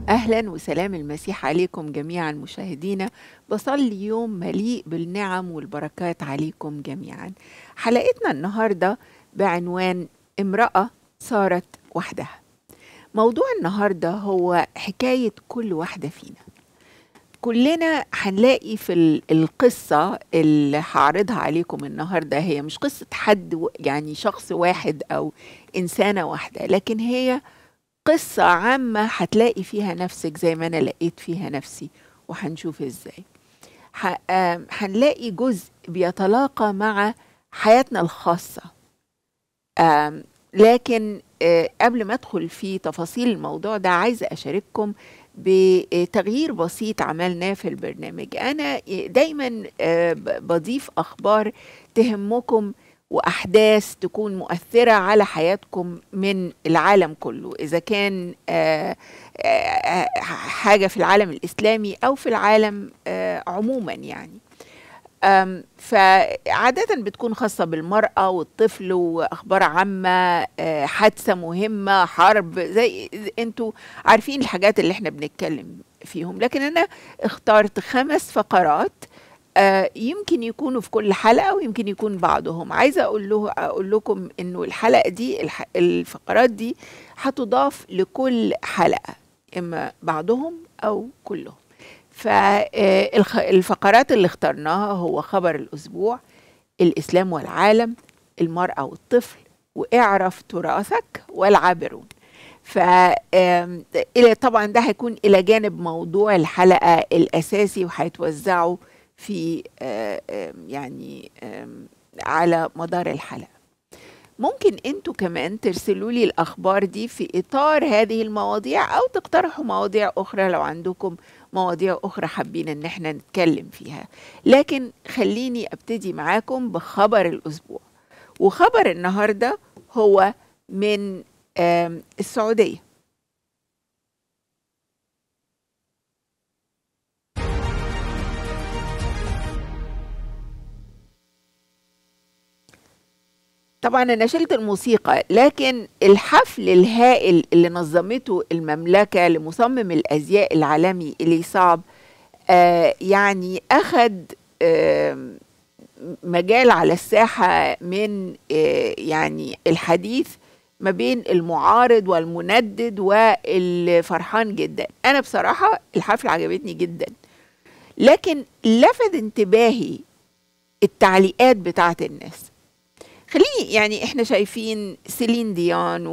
أهلا وسلام المسيح عليكم جميعا مشاهدينا بصلي يوم مليء بالنعم والبركات عليكم جميعا حلقتنا النهاردة بعنوان امرأة صارت وحدها موضوع النهاردة هو حكاية كل واحدة فينا كلنا هنلاقي في ال- القصة اللي هعرضها عليكم النهاردة هي مش قصة حد و- يعني شخص واحد أو إنسانة واحدة لكن هي قصة عامة هتلاقي فيها نفسك زي ما أنا لقيت فيها نفسي وهنشوف إزاي ح- آم، هنلاقي جزء بيتلاقى مع حياتنا الخاصة آم، لكن آه، قبل ما أدخل في تفاصيل الموضوع ده عايزة أشارككم بتغيير بسيط عملناه في البرنامج أنا دايما آه، ب- بضيف أخبار تهمكم واحداث تكون مؤثره على حياتكم من العالم كله اذا كان آه، آه، حاجه في العالم الاسلامي او في العالم آه، عموما يعني أم، فعادة بتكون خاصة بالمرأة والطفل وأخبار عامة آه، حادثة مهمة حرب زي زي- انتوا عارفين الحاجات اللي احنا بنتكلم فيهم لكن أنا اخترت خمس فقرات آه، يمكن يكونوا في كل حلقة ويمكن يكون بعضهم عايزة أقول, له أقول لكم إنه الحلقة دي الح- الفقرات دي هتضاف لكل حلقة إما بعضهم أو كلهم فالفقرات اللي اخترناها هو خبر الأسبوع الإسلام والعالم المرأة والطفل واعرف تراثك والعابرون ف آم، إلى- طبعا ده هيكون إلى جانب موضوع الحلقة الأساسي وهيتوزعوا في آه، آم، يعني آم، على مدار الحلقة ممكن انتوا كمان ترسلوا لي الاخبار دي في اطار هذه المواضيع او تقترحوا مواضيع اخرى لو عندكم مواضيع اخرى حابين ان احنا نتكلم فيها لكن خليني ابتدي معاكم بخبر الاسبوع وخبر النهارده هو من آم، السعوديه طبعا انا شلت الموسيقى لكن الحفل الهائل اللي نظمته المملكه لمصمم الازياء العالمي اللي صعب آه يعني اخذ آه مجال على الساحه من آه يعني الحديث ما بين المعارض والمندد والفرحان جدا انا بصراحه الحفله عجبتني جدا لكن لفت انتباهي التعليقات بتاعت الناس خليني يعني احنا شايفين سيلين ديون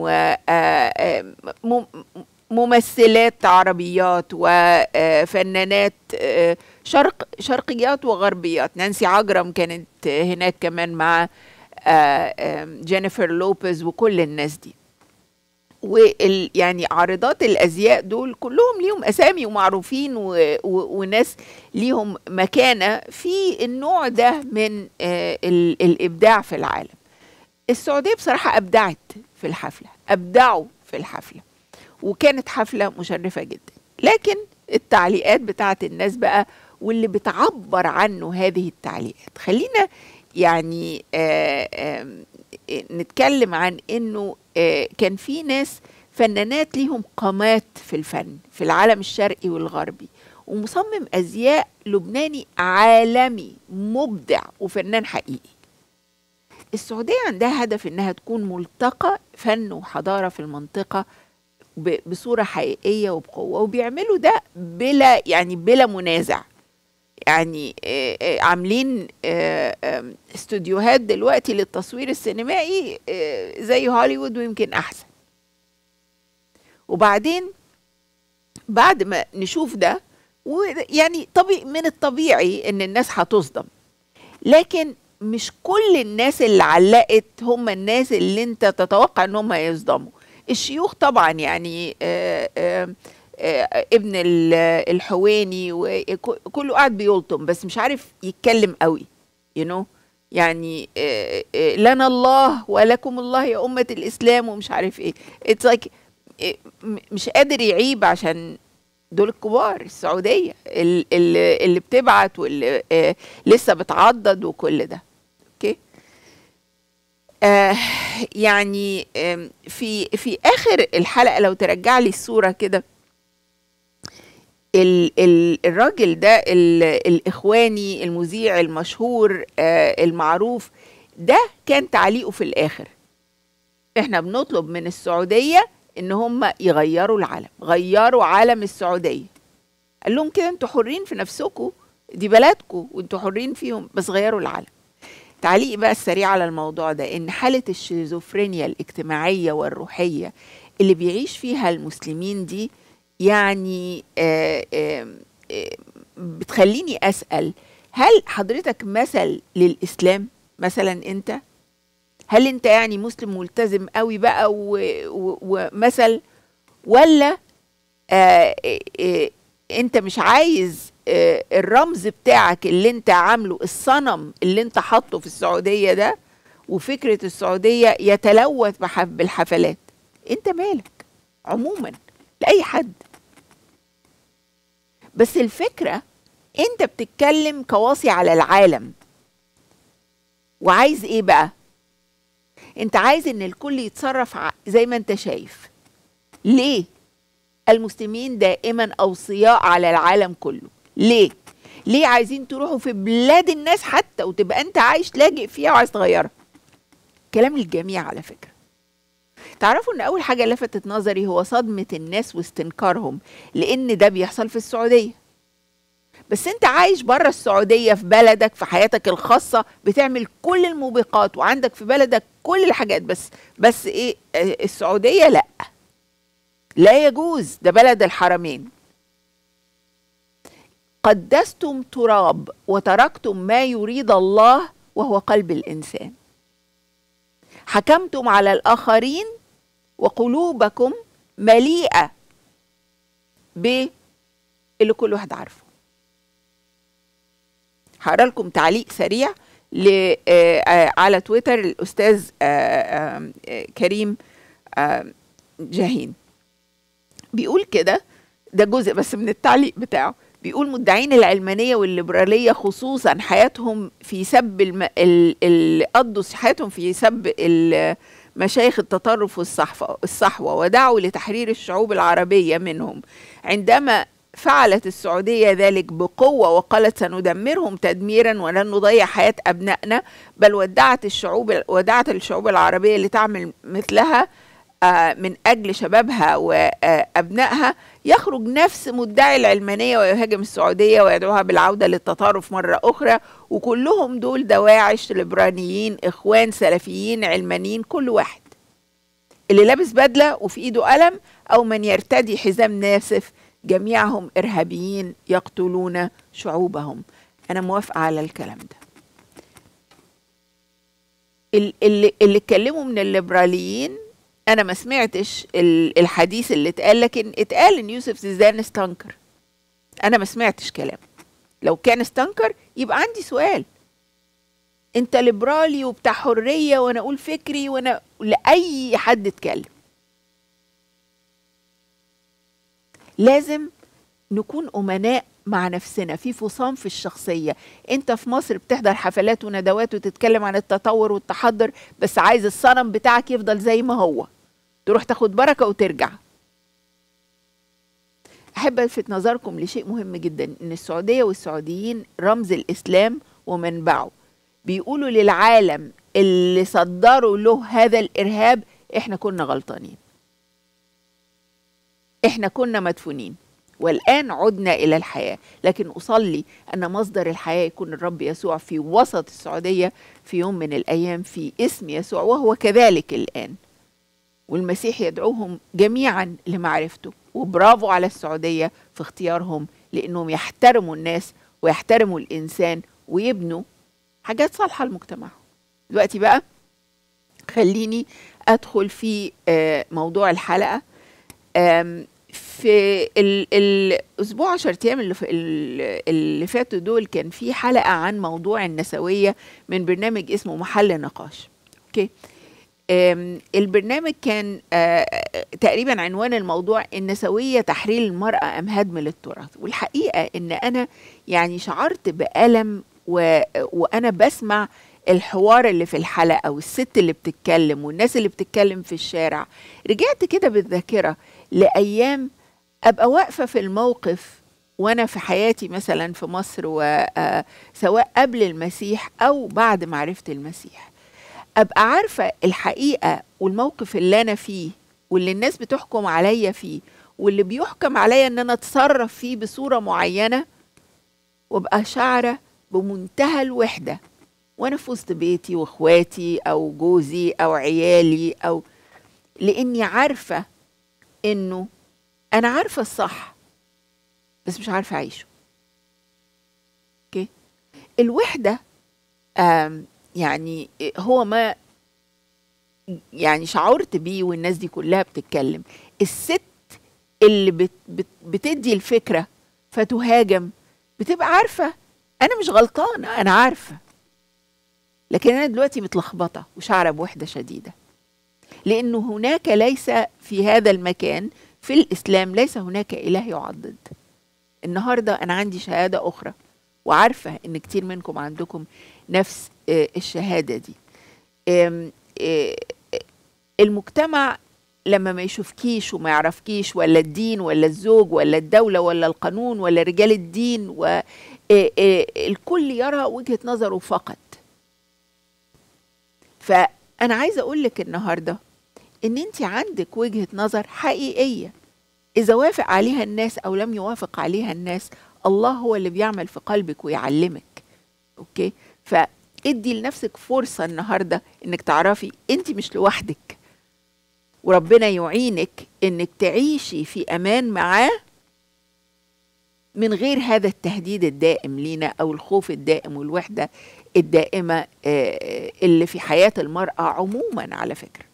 وممثلات عربيات وفنانات آه، شرق شرقيات وغربيات نانسي عجرم كانت هناك كمان مع آه، آم، جينيفر لوبيز وكل الناس دي وال يعني عارضات الازياء دول كلهم ليهم اسامي ومعروفين و و وناس ليهم مكانه في النوع ده من آه ال الابداع في العالم السعوديه بصراحه ابدعت في الحفله ابدعوا في الحفله وكانت حفله مشرفه جدا لكن التعليقات بتاعت الناس بقى واللي بتعبر عنه هذه التعليقات خلينا يعني آه آم، آه، نتكلم عن انه آه، كان في ناس فنانات ليهم قامات في الفن في العالم الشرقي والغربي ومصمم ازياء لبناني عالمي مبدع وفنان حقيقي السعوديه عندها هدف انها تكون ملتقى فن وحضاره في المنطقه ب- بصوره حقيقيه وبقوه وبيعملوا ده بلا يعني بلا منازع يعني آه، آه، عاملين آه، آم، استوديوهات دلوقتي للتصوير السينمائي آه، زي هوليوود ويمكن احسن وبعدين بعد ما نشوف ده ويعني طبيعي من الطبيعي ان الناس هتصدم لكن مش كل الناس اللي علقت هم الناس اللي انت تتوقع ان هم يصدموا الشيوخ طبعا يعني آه، آه، آه، ابن ال- الحويني وكله قاعد بيلطم بس مش عارف يتكلم قوي you know يعني آه، آه، لنا الله ولكم الله يا أمة الإسلام ومش عارف ايه it's like آه، م- مش قادر يعيب عشان دول الكبار السعودية ال- ال- اللي بتبعت واللي آه، لسه بتعضد وكل ده اوكي آه يعني آم، في في اخر الحلقه لو ترجع لي الصوره كده ال ال الراجل ده ال الإخواني المذيع المشهور آه المعروف ده كان تعليقه في الآخر احنا بنطلب من السعودية ان هم يغيروا العلم غيروا علم السعودية قال لهم كده انتوا حرين في نفسكم دي بلدكم وانتوا حرين فيهم بس غيروا العلم تعليق بقى السريع على الموضوع ده ان حالة الشيزوفرينيا الاجتماعية والروحية اللي بيعيش فيها المسلمين دي يعني آآ آآ بتخليني اسال هل حضرتك مثل للاسلام مثلا انت هل انت يعني مسلم ملتزم قوي بقى ومثل ولا آآ انت مش عايز الرمز بتاعك اللي انت عامله الصنم اللي انت حاطه في السعوديه ده وفكره السعوديه يتلوث بالحفلات انت مالك عموما لاي حد بس الفكره انت بتتكلم كواصي على العالم وعايز ايه بقى انت عايز ان الكل يتصرف زي ما انت شايف ليه المسلمين دائما اوصياء على العالم كله ليه ليه عايزين تروحوا في بلاد الناس حتى وتبقى انت عايش لاجئ فيها وعايز تغيرها كلام الجميع على فكره تعرفوا ان اول حاجه لفتت نظري هو صدمه الناس واستنكارهم لان ده بيحصل في السعوديه بس انت عايش بره السعوديه في بلدك في حياتك الخاصه بتعمل كل الموبقات وعندك في بلدك كل الحاجات بس بس ايه السعوديه لا لا يجوز ده بلد الحرمين قدستم تراب وتركتم ما يريد الله وهو قلب الانسان حكمتم على الاخرين وقلوبكم مليئه ب اللي كل واحد عارفه هقرا لكم تعليق سريع ل على تويتر الاستاذ كريم جاهين بيقول كده ده جزء بس من التعليق بتاعه بيقول مدعين العلمانية والليبرالية خصوصا حياتهم في سب الم... ال... قضوا حياتهم في سب مشايخ التطرف والصحوة الصحوة ودعوا لتحرير الشعوب العربية منهم عندما فعلت السعودية ذلك بقوة وقالت سندمرهم تدميرا ولن نضيع حياة أبنائنا بل ودعت الشعوب ودعت الشعوب العربية لتعمل مثلها من أجل شبابها وأبنائها يخرج نفس مدعي العلمانية ويهاجم السعودية ويدعوها بالعودة للتطرف مرة أخرى وكلهم دول دواعش ليبرانيين إخوان سلفيين علمانيين كل واحد اللي لابس بدلة وفي إيده قلم أو من يرتدي حزام ناسف جميعهم إرهابيين يقتلون شعوبهم أنا موافقة على الكلام ده اللي اللي اتكلموا من الليبراليين انا ما سمعتش الحديث اللي اتقال لكن اتقال ان يوسف زيدان استنكر انا ما سمعتش كلام لو كان استنكر يبقى عندي سؤال انت ليبرالي وبتاع حريه وانا اقول فكري وانا لاي حد اتكلم لازم نكون امناء مع نفسنا في فصام في الشخصيه انت في مصر بتحضر حفلات وندوات وتتكلم عن التطور والتحضر بس عايز الصنم بتاعك يفضل زي ما هو تروح تاخد بركه وترجع احب الفت نظركم لشيء مهم جدا ان السعوديه والسعوديين رمز الاسلام ومنبعه بيقولوا للعالم اللي صدروا له هذا الارهاب احنا كنا غلطانين احنا كنا مدفونين والآن عدنا إلى الحياة لكن أصلي أن مصدر الحياة يكون الرب يسوع في وسط السعودية في يوم من الأيام في اسم يسوع وهو كذلك الآن والمسيح يدعوهم جميعا لمعرفته وبرافو على السعودية في اختيارهم لأنهم يحترموا الناس ويحترموا الإنسان ويبنوا حاجات صالحة لمجتمعهم دلوقتي بقى خليني أدخل في موضوع الحلقة في ال الاسبوع 10 ايام اللي, اللي فاتوا دول كان في حلقه عن موضوع النسويه من برنامج اسمه محل نقاش اوكي البرنامج كان تقريبا عنوان الموضوع النسويه تحرير المراه ام هدم للتراث والحقيقه ان انا يعني شعرت بالم و... وانا بسمع الحوار اللي في الحلقه والست اللي بتتكلم والناس اللي بتتكلم في الشارع رجعت كده بالذاكره لايام ابقى واقفه في الموقف وانا في حياتي مثلا في مصر وسواء قبل المسيح او بعد معرفه المسيح ابقى عارفه الحقيقه والموقف اللي انا فيه واللي الناس بتحكم عليا فيه واللي بيحكم عليا ان انا اتصرف فيه بصوره معينه وابقى شعره بمنتهى الوحده وانا في وسط بيتي واخواتي او جوزي او عيالي او لاني عارفه انه انا عارفه الصح بس مش عارفه اعيشه اوكي الوحده آم يعني هو ما يعني شعرت بيه والناس دي كلها بتتكلم الست اللي بت بت بتدي الفكره فتهاجم بتبقى عارفه انا مش غلطانه انا عارفه لكن انا دلوقتي متلخبطه وشعره بوحده شديده لانه هناك ليس في هذا المكان في الاسلام ليس هناك اله يعضد النهارده انا عندي شهاده اخرى وعارفه ان كتير منكم عندكم نفس الشهاده دي المجتمع لما ما يشوفكيش وما يعرفكيش ولا الدين ولا الزوج ولا الدولة ولا القانون ولا رجال الدين والكل يرى وجهة نظره فقط فأنا عايزة أقول لك النهاردة إن أنت عندك وجهة نظر حقيقية إذا وافق عليها الناس أو لم يوافق عليها الناس الله هو اللي بيعمل في قلبك ويعلمك أوكي فادي لنفسك فرصة النهاردة إنك تعرفي أنت مش لوحدك وربنا يعينك انك تعيشي في امان معاه من غير هذا التهديد الدائم لينا او الخوف الدائم والوحده الدائمه اللي في حياه المراه عموما على فكره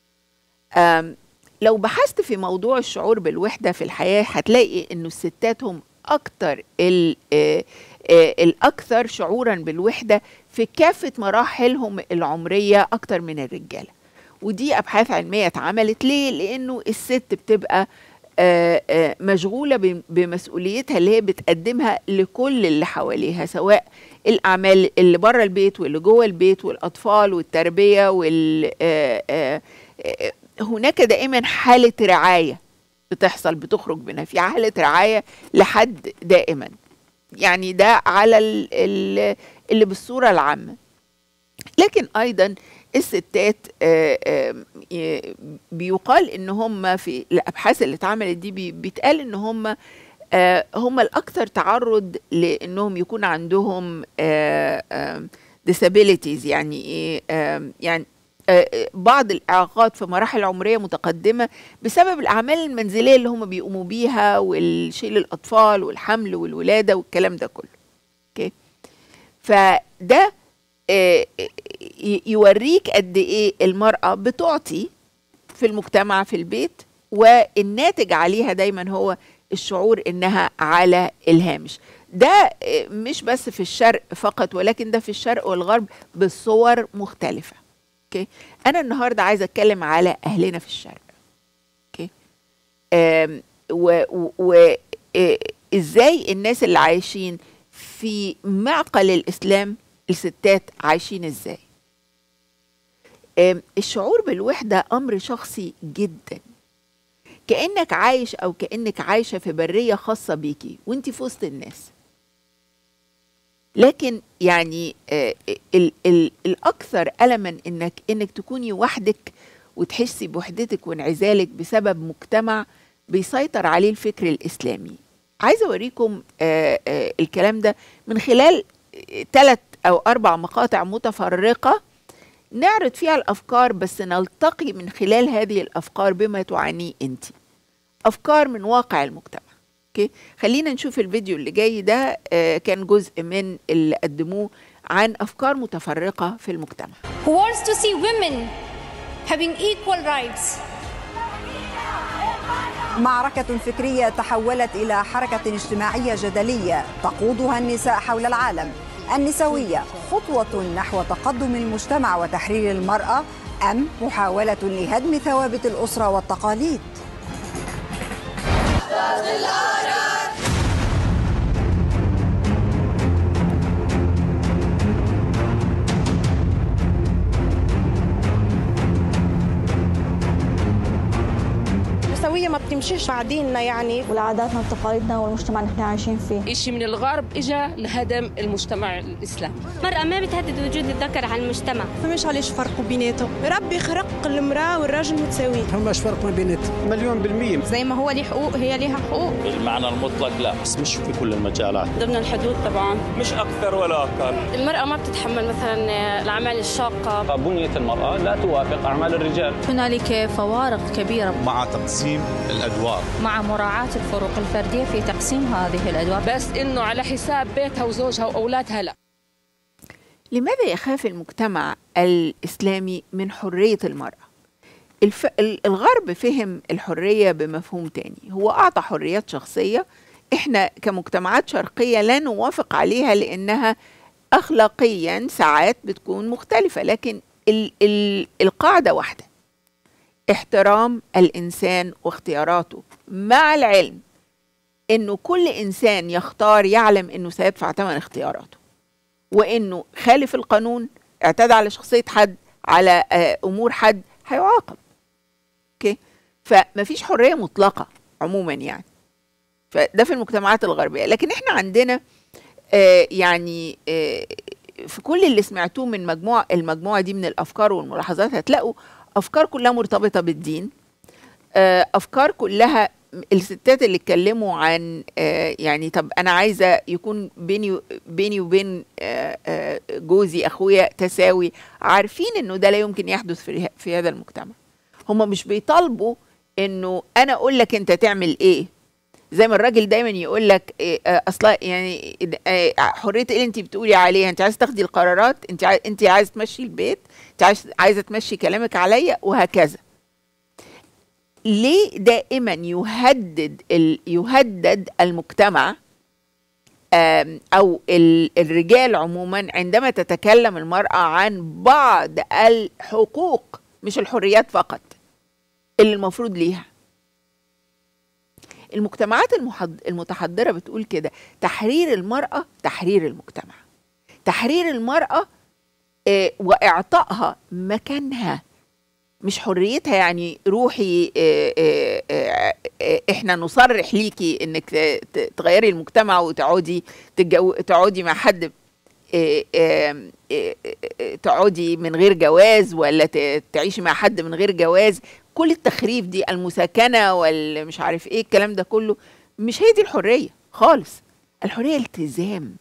لو بحثت في موضوع الشعور بالوحده في الحياه هتلاقي انه الستات هم اكتر الاكثر شعورا بالوحده في كافه مراحلهم العمريه اكتر من الرجاله ودي ابحاث علميه اتعملت ليه لانه الست بتبقى آآ آآ مشغوله بمسؤوليتها اللي هي بتقدمها لكل اللي حواليها سواء الاعمال اللي بره البيت واللي جوه البيت والاطفال والتربيه وال هناك دائما حاله رعايه بتحصل بتخرج منها في حاله رعايه لحد دائما يعني ده على اللي بالصوره العامه لكن ايضا الستات بيقال ان هم في الابحاث اللي اتعملت دي بيتقال ان هم هم الاكثر تعرض لانهم يكون عندهم disabilities يعني ايه يعني بعض الاعاقات في مراحل عمريه متقدمه بسبب الاعمال المنزليه اللي هم بيقوموا بيها والشيل الاطفال والحمل والولاده والكلام ده كله اوكي فده يوريك قد ايه المراه بتعطي في المجتمع في البيت والناتج عليها دايما هو الشعور انها على الهامش ده مش بس في الشرق فقط ولكن ده في الشرق والغرب بصور مختلفه اوكي انا النهارده عايزه اتكلم على اهلنا في الشرق اوكي وازاي الناس اللي عايشين في معقل الاسلام الستات عايشين ازاي الشعور بالوحدة أمر شخصي جدا كأنك عايش أو كأنك عايشة في برية خاصة بيكي وانت في وسط الناس لكن يعني ال ال الأكثر ألما إنك إنك تكوني وحدك وتحسي بوحدتك وانعزالك بسبب مجتمع بيسيطر عليه الفكر الإسلامي عايزة أوريكم الكلام ده من خلال ثلاث أو أربع مقاطع متفرقة نعرض فيها الأفكار بس نلتقي من خلال هذه الأفكار بما تعانيه أنت أفكار من واقع المجتمع أوكي خلينا نشوف الفيديو اللي جاي ده آه كان جزء من اللي قدموه عن أفكار متفرقة في المجتمع who wants to see women having equal rights معركة فكرية تحولت إلى حركة اجتماعية جدلية تقودها النساء حول العالم النسوية خطوة نحو تقدم المجتمع وتحرير المرأة أم محاولة لهدم ثوابت الأسرة والتقاليد؟ النسوية ما بتمشيش مع ديننا يعني ولعاداتنا وتقاليدنا والمجتمع اللي احنا عايشين فيه إشي من الغرب إجا لهدم المجتمع الإسلامي المرأة ما بتهدد وجود الذكر على المجتمع فمش عليش فرق بيناتهم ربي خلق المرأة والراجل متساويين فماش فرق ما بيناتهم مليون بالمية زي ما هو ليه حقوق هي ليها حقوق بالمعنى المطلق لا بس مش في كل المجالات ضمن الحدود طبعا مش أكثر ولا أقل المرأة ما بتتحمل مثلا الأعمال الشاقة بنية المرأة لا توافق أعمال الرجال هنالك فوارق كبيرة مع تقسيم الأدوار مع مراعاة الفروق الفردية في تقسيم هذه الأدوار بس إنه على حساب بيتها وزوجها وأولادها لا لماذا يخاف المجتمع الإسلامي من حرية المرأة؟ الف... الغرب فهم الحرية بمفهوم تاني هو أعطى حريات شخصية إحنا كمجتمعات شرقية لا نوافق عليها لأنها أخلاقيا ساعات بتكون مختلفة لكن ال... ال... القاعدة واحدة احترام الإنسان واختياراته مع العلم إنه كل إنسان يختار يعلم إنه سيدفع ثمن اختياراته وانه خالف القانون اعتدى على شخصيه حد على امور حد هيعاقب اوكي فمفيش حريه مطلقه عموما يعني فده في المجتمعات الغربيه لكن احنا عندنا آه يعني آه في كل اللي سمعتوه من مجموعه المجموعه دي من الافكار والملاحظات هتلاقوا افكار كلها مرتبطه بالدين آه افكار كلها الستات اللي اتكلموا عن آه يعني طب انا عايزه يكون بيني بيني وبين آه آه جوزي اخويا تساوي عارفين انه ده لا يمكن يحدث في, في هذا المجتمع هم مش بيطالبوا انه انا اقول لك انت تعمل ايه زي ما الراجل دايما يقول لك اصلا يعني حريه ايه اللي انت بتقولي عليها انت عايزه تاخدي القرارات انت عايز انت عايزه تمشي البيت انت عايزه تمشي كلامك عليا وهكذا ليه دائما يهدد ال... يهدد المجتمع او ال... الرجال عموما عندما تتكلم المراه عن بعض الحقوق مش الحريات فقط اللي المفروض ليها المجتمعات المحض... المتحضره بتقول كده تحرير المراه تحرير المجتمع تحرير المراه آه واعطائها مكانها مش حريتها يعني روحي اه اه اه احنا نصرح ليكي انك تغيري المجتمع وتقعدي تجو تقعدي مع حد تقعدي من غير جواز ولا تعيشي مع حد من غير جواز كل التخريف دي المساكنه والمش عارف ايه الكلام ده كله مش هي دي الحريه خالص الحريه التزام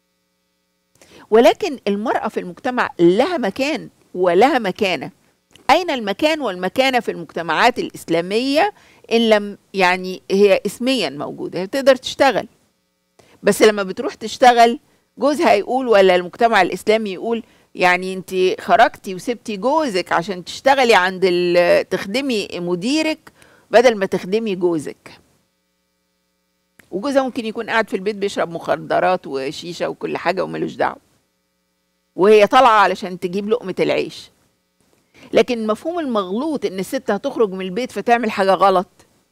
ولكن المراه في المجتمع لها مكان ولها مكانه أين المكان والمكانة في المجتمعات الإسلامية إن لم يعني هي اسميا موجودة هي بتقدر تشتغل بس لما بتروح تشتغل جوزها يقول ولا المجتمع الإسلامي يقول يعني انت خرجتي وسبتي جوزك عشان تشتغلي عند تخدمي مديرك بدل ما تخدمي جوزك وجوزها ممكن يكون قاعد في البيت بيشرب مخدرات وشيشة وكل حاجة وملوش دعوة وهي طالعة علشان تجيب لقمة العيش لكن المفهوم المغلوط ان الست هتخرج من البيت فتعمل حاجه غلط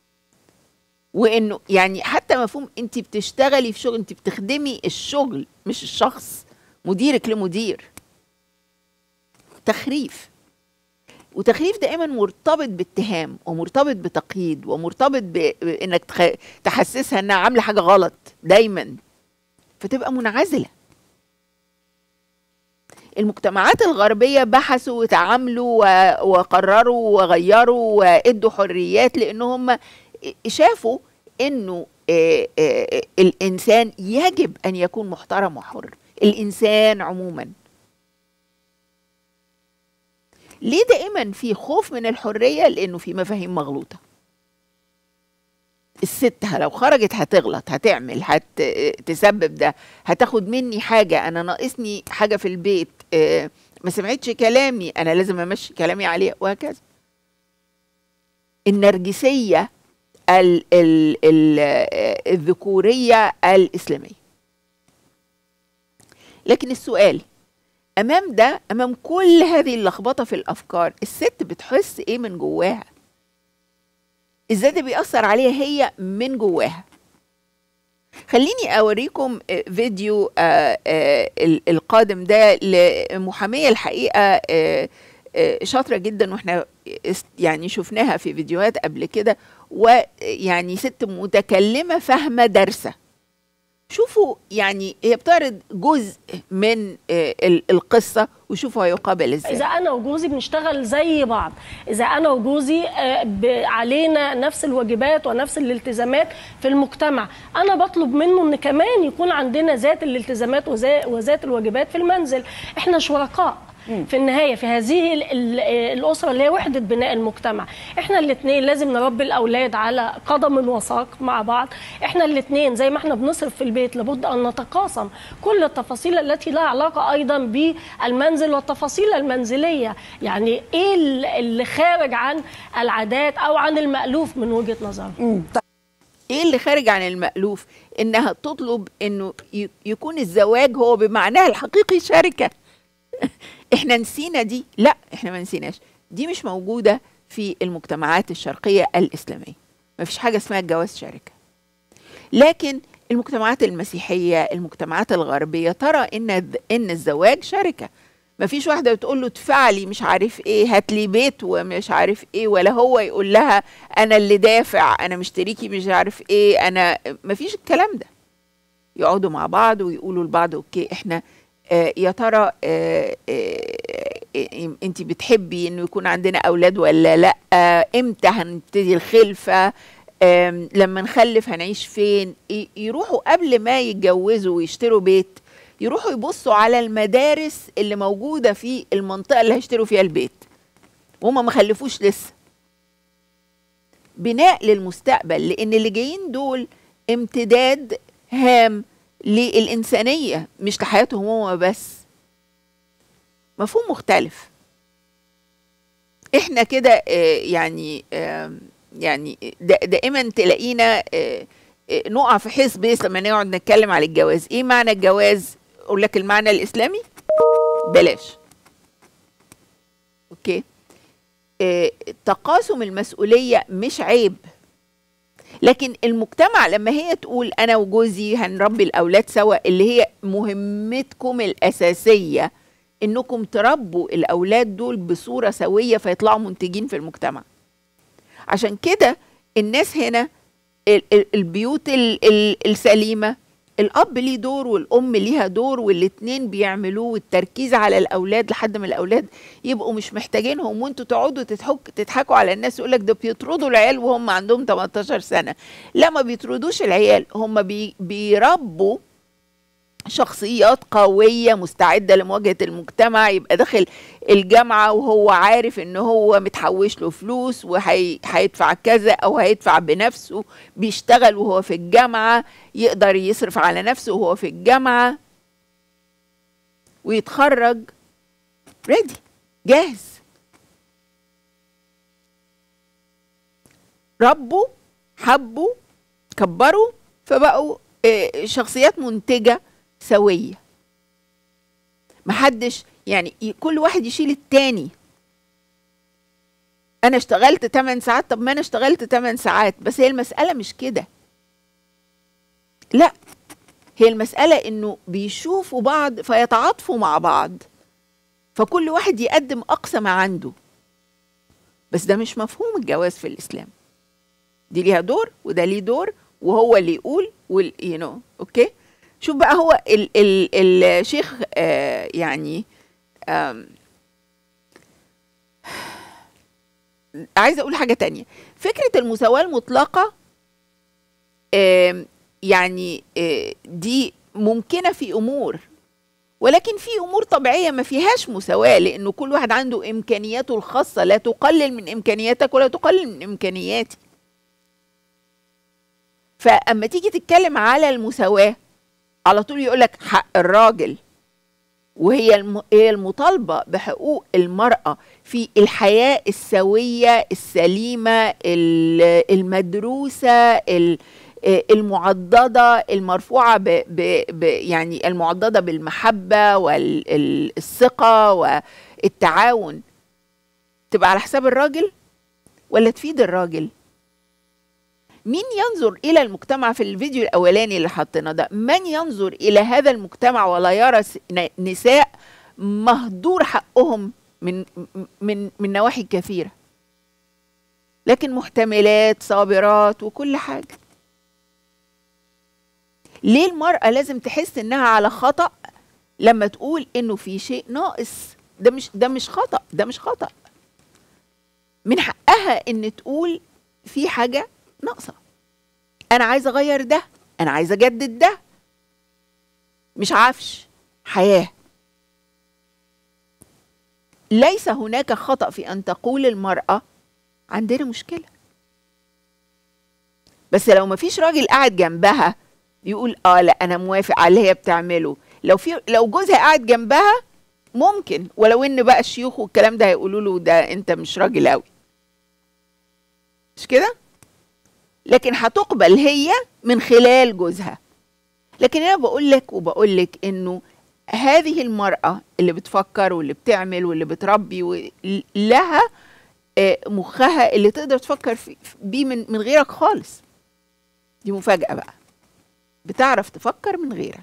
وانه يعني حتى مفهوم انت بتشتغلي في شغل انت بتخدمي الشغل مش الشخص مديرك لمدير تخريف وتخريف دائما مرتبط باتهام ومرتبط بتقييد ومرتبط بانك تحسسها انها عامله حاجه غلط دايما فتبقى منعزله المجتمعات الغربية بحثوا وتعاملوا وقرروا وغيروا وادوا حريات لان هم شافوا انه الانسان يجب ان يكون محترم وحر الانسان عموما ليه دائما في خوف من الحرية لانه في مفاهيم مغلوطة الست لو خرجت هتغلط هتعمل هتسبب ده هتاخد مني حاجة أنا ناقصني حاجة في البيت اه ما سمعتش كلامي أنا لازم أمشي كلامي عليها وهكذا النرجسية ال ال ال الذكورية الإسلامية لكن السؤال أمام ده أمام كل هذه اللخبطة في الأفكار الست بتحس إيه من جواها ازاي ده بيأثر عليها هي من جواها خليني اوريكم فيديو القادم ده لمحامية الحقيقة شاطرة جدا واحنا يعني شفناها في فيديوهات قبل كده ويعني ست متكلمه فاهمه دارسه شوفوا يعني هي بتعرض جزء من آه، ال- القصه وشوفوا هيقابل ازاي اذا انا وجوزي بنشتغل زي بعض اذا انا وجوزي آه، ب- علينا نفس الواجبات ونفس الالتزامات في المجتمع انا بطلب منه ان كمان يكون عندنا ذات الالتزامات وذا- وذات الواجبات في المنزل احنا شركاء في النهايه في هذه ال- ال- الاسره اللي هي وحده بناء المجتمع احنا الاثنين لازم نربي الاولاد على قدم وساق مع بعض احنا الاثنين زي ما احنا بنصرف في البيت لابد ان نتقاسم كل التفاصيل التي لها علاقه ايضا بالمنزل والتفاصيل المنزليه يعني ايه ال- اللي خارج عن العادات او عن المالوف من وجهه نظري ايه اللي خارج عن المألوف انها تطلب انه ي- يكون الزواج هو بمعناه الحقيقي شركة احنا نسينا دي لا احنا ما نسيناش دي مش موجودة في المجتمعات الشرقية الإسلامية ما فيش حاجة اسمها الجواز شركة لكن المجتمعات المسيحية المجتمعات الغربية ترى ان الذ- ان الزواج شركة ما فيش واحدة بتقول له ادفع لي مش عارف ايه هات لي بيت ومش عارف ايه ولا هو يقول لها انا اللي دافع انا مشتريكي مش عارف ايه انا ما فيش الكلام ده يقعدوا مع بعض ويقولوا لبعض اوكي احنا آه يا ترى آه آه آه انت بتحبي انه يكون عندنا اولاد ولا لا آه امتى هنبتدي الخلفه آم، لما نخلف هنعيش فين ي- يروحوا قبل ما يتجوزوا ويشتروا بيت يروحوا يبصوا على المدارس اللي موجودة في المنطقة اللي هيشتروا فيها البيت وهم ما خلفوش لسه بناء للمستقبل لأن اللي جايين دول امتداد هام للإنسانية مش لحياتهم هو بس مفهوم مختلف احنا كده آه، يعني آم، يعني دا- دائما تلاقينا آه، آه، نقع في حيث بيس لما نقعد نتكلم على الجواز ايه معنى الجواز اقول لك المعنى الاسلامي بلاش اوكي آه، تقاسم المسؤوليه مش عيب لكن المجتمع لما هي تقول انا وجوزي هنربي الاولاد سوا اللي هي مهمتكم الاساسيه انكم تربوا الاولاد دول بصوره سويه فيطلعوا منتجين في المجتمع عشان كده الناس هنا ال- ال- البيوت ال- ال- السليمه الاب ليه دور والام ليها دور والاتنين بيعملوه والتركيز على الاولاد لحد ما الاولاد يبقوا مش محتاجينهم وانتوا تقعدوا تضحك تضحكوا على الناس يقول لك ده بيطردوا العيال وهم عندهم 18 سنه لا ما بيطردوش العيال هم بي بيربوا شخصيات قوية مستعدة لمواجهة المجتمع يبقى داخل الجامعة وهو عارف ان هو متحوش له فلوس وهيدفع كذا او هيدفع بنفسه بيشتغل وهو في الجامعة يقدر يصرف على نفسه وهو في الجامعة ويتخرج ريدي جاهز ربوا حبوا كبروا فبقوا آه، شخصيات منتجة سوية محدش يعني ي- كل واحد يشيل التاني انا اشتغلت 8 ساعات طب ما انا اشتغلت 8 ساعات بس هي المسألة مش كده لا هي المسألة انه بيشوفوا بعض فيتعاطفوا مع بعض فكل واحد يقدم اقصى ما عنده بس ده مش مفهوم الجواز في الاسلام دي ليها دور وده ليه دور وهو اللي يقول وال يو نو اوكي شوف بقى هو ال ال الشيخ آه يعني آم عايزه اقول حاجه تانية فكره المساواه المطلقه آم يعني آه دي ممكنه في امور ولكن في امور طبيعيه ما فيهاش مساواه لانه كل واحد عنده امكانياته الخاصه لا تقلل من امكانياتك ولا تقلل من امكانياتي فاما تيجي تتكلم على المساواه على طول يقول لك حق الراجل وهي الم... هي المطالبه بحقوق المراه في الحياه السويه السليمه ال- المدروسه ال- المعضده المرفوعه ب... ب... ب... يعني المعضده بالمحبه والثقه والتعاون تبقى على حساب الراجل ولا تفيد الراجل مين ينظر الى المجتمع في الفيديو الاولاني اللي حطينا ده من ينظر الى هذا المجتمع ولا يرى س- ن- نساء مهدور حقهم من من من نواحي كثيره لكن محتملات صابرات وكل حاجة ليه المرأة لازم تحس انها على خطأ لما تقول انه في شيء ناقص ده مش ده مش خطأ ده مش خطأ من حقها ان تقول في حاجة ناقصة انا عايزة اغير ده انا عايزة اجدد ده مش عفش حياة ليس هناك خطأ في ان تقول المرأة عندنا مشكلة بس لو ما فيش راجل قاعد جنبها يقول اه لا انا موافق على اللي هي بتعمله لو في لو جوزها قاعد جنبها ممكن ولو ان بقى الشيوخ والكلام ده هيقولوا له ده انت مش راجل قوي مش كده لكن هتقبل هي من خلال جوزها لكن انا بقول لك وبقول لك انه هذه المرأة اللي بتفكر واللي بتعمل واللي بتربي لها مخها اللي تقدر تفكر بيه من من غيرك خالص دي مفاجأة بقى بتعرف تفكر من غيرك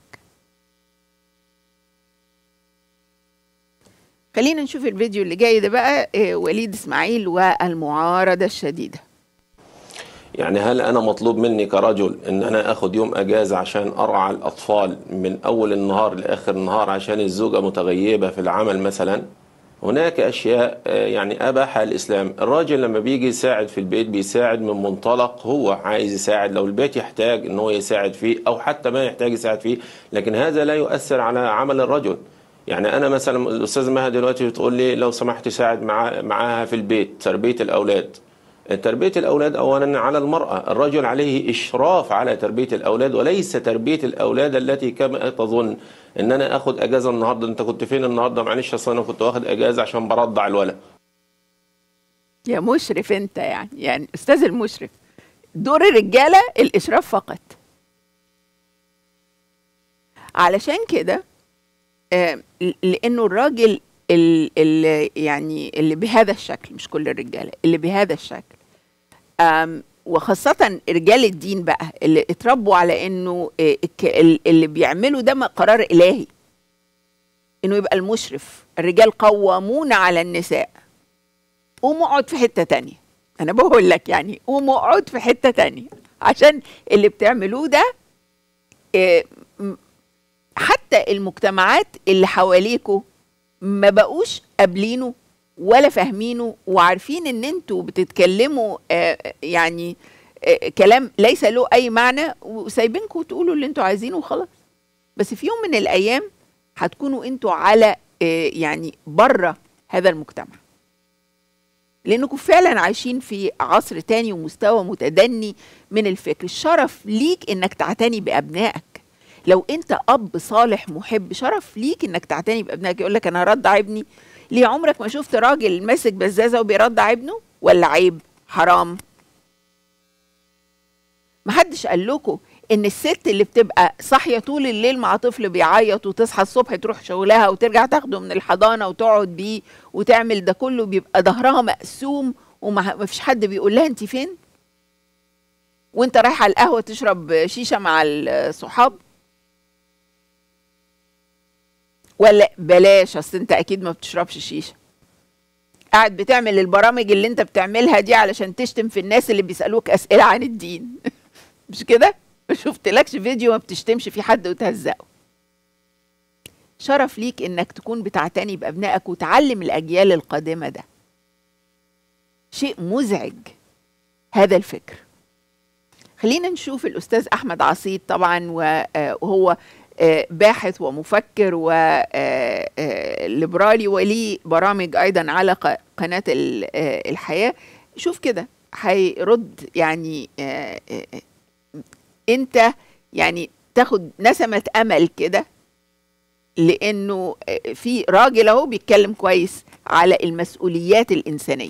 خلينا نشوف الفيديو اللي جاي ده بقى وليد اسماعيل والمعارضة الشديدة يعني هل انا مطلوب مني كرجل ان انا اخد يوم اجازه عشان ارعى الاطفال من اول النهار لاخر النهار عشان الزوجه متغيبه في العمل مثلا هناك اشياء يعني اباحها الاسلام الراجل لما بيجي يساعد في البيت بيساعد من منطلق هو عايز يساعد لو البيت يحتاج ان هو يساعد فيه او حتى ما يحتاج يساعد فيه لكن هذا لا يؤثر على عمل الرجل يعني انا مثلا الاستاذ مها دلوقتي بتقول لي لو سمحت ساعد مع معاها في البيت تربيه الاولاد تربية الأولاد أولا على المرأة الرجل عليه إشراف على تربية الأولاد وليس تربية الأولاد التي كما تظن إن أنا أخد أجازة النهاردة أنت كنت فين النهاردة معلش أصل أنا كنت واخد أجازة عشان برضع الولد يا مشرف أنت يعني يعني أستاذ المشرف دور الرجالة الإشراف فقط علشان كده آه لأنه الراجل اللي يعني اللي بهذا الشكل مش كل الرجاله اللي بهذا الشكل وخاصة رجال الدين بقى اللي اتربوا على انه اللي بيعملوا ده قرار الهي انه يبقى المشرف الرجال قوامون على النساء قوم اقعد في حتة تانية انا بقول لك يعني قوم اقعد في حتة تانية عشان اللي بتعملوه ده حتى المجتمعات اللي حواليكوا ما بقوش قابلينه ولا فاهمينه وعارفين ان انتوا بتتكلموا آه يعني آه كلام ليس له اي معنى وسايبينكم تقولوا اللي انتوا عايزينه وخلاص بس في يوم من الايام هتكونوا انتوا على آه يعني بره هذا المجتمع لانكم فعلا عايشين في عصر تاني ومستوى متدني من الفكر الشرف ليك انك تعتني بابنائك لو انت اب صالح محب شرف ليك انك تعتني بابنائك يقول لك انا هرضع ابني ليه عمرك ما شفت راجل ماسك بزازه وبيرضع ابنه ولا عيب حرام محدش قال لكم ان الست اللي بتبقى صاحيه طول الليل مع طفل بيعيط وتصحى الصبح تروح شغلها وترجع تاخده من الحضانه وتقعد بيه وتعمل ده كله بيبقى ظهرها مقسوم وما فيش حد بيقول لها انت فين وانت رايحه على القهوه تشرب شيشه مع الصحاب ولا بلاش اصل انت اكيد ما بتشربش شيشه قاعد بتعمل البرامج اللي انت بتعملها دي علشان تشتم في الناس اللي بيسالوك اسئله عن الدين مش كده ما شفتلكش فيديو ما بتشتمش في حد وتهزقه شرف ليك انك تكون بتعتني بابنائك وتعلم الاجيال القادمه ده شيء مزعج هذا الفكر خلينا نشوف الاستاذ احمد عصيد طبعا وهو باحث ومفكر وليبرالي وليه برامج ايضا على قناه الحياه شوف كده هيرد يعني انت يعني تاخد نسمه امل كده لانه في راجل اهو بيتكلم كويس على المسؤوليات الانسانيه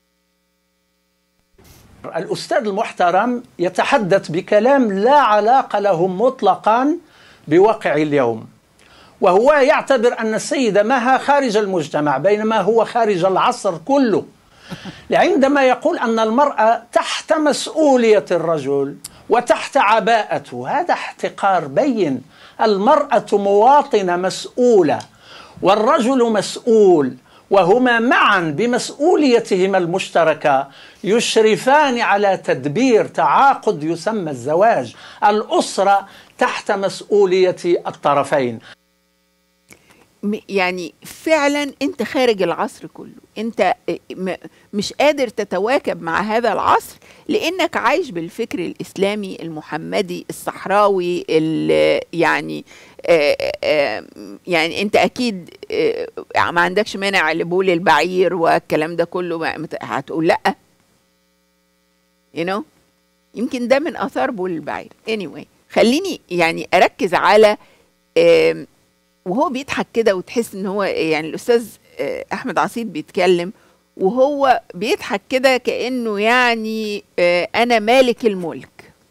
الاستاذ المحترم يتحدث بكلام لا علاقه له مطلقا بواقع اليوم وهو يعتبر أن السيدة مها خارج المجتمع بينما هو خارج العصر كله عندما يقول أن المرأة تحت مسؤولية الرجل وتحت عباءته هذا احتقار بين المرأة مواطنة مسؤولة والرجل مسؤول وهما معا بمسؤوليتهما المشتركه يشرفان على تدبير تعاقد يسمى الزواج الاسره تحت مسؤوليه الطرفين م- يعني فعلا انت خارج العصر كله انت م- مش قادر تتواكب مع هذا العصر لانك عايش بالفكر الاسلامي المحمدي الصحراوي ال- يعني آه، آه، يعني انت اكيد آه، ما عندكش مانع لبول البعير والكلام ده كله ما- مت- هتقول لا you know يمكن ده من اثار بول البعير anyway خليني يعني اركز على آم، وهو بيضحك كده وتحس ان هو يعني الاستاذ آه، احمد عصيد بيتكلم وهو بيضحك كده كانه يعني آه، انا مالك الملك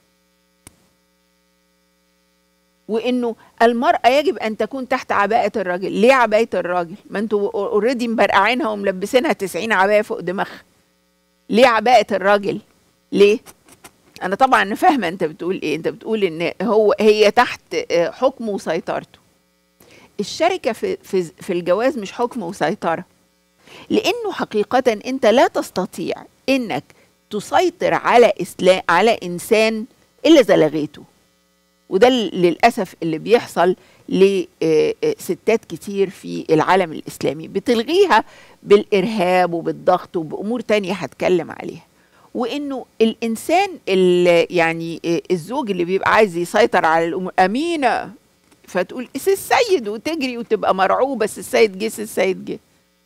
وانه المراه يجب ان تكون تحت عباءه الراجل ليه عباءه الراجل ما انتوا اوريدي مبرقعينها وملبسينها 90 عبايه فوق دماغها ليه عباءه الراجل ليه انا طبعا فاهمه انت بتقول ايه انت بتقول ان هو هي تحت آه، حكمه وسيطرته الشركه في في في الجواز مش حكم وسيطره لانه حقيقه انت لا تستطيع انك تسيطر على اسلام على انسان الا اذا لغيته وده ل- للاسف اللي بيحصل لستات كتير في العالم الاسلامي بتلغيها بالارهاب وبالضغط وبامور تانية هتكلم عليها وانه الانسان اللي يعني آه، الزوج اللي بيبقى عايز يسيطر على الامور امينه فتقول اس السيد وتجري وتبقى مرعوبه بس السيد جه السيد جه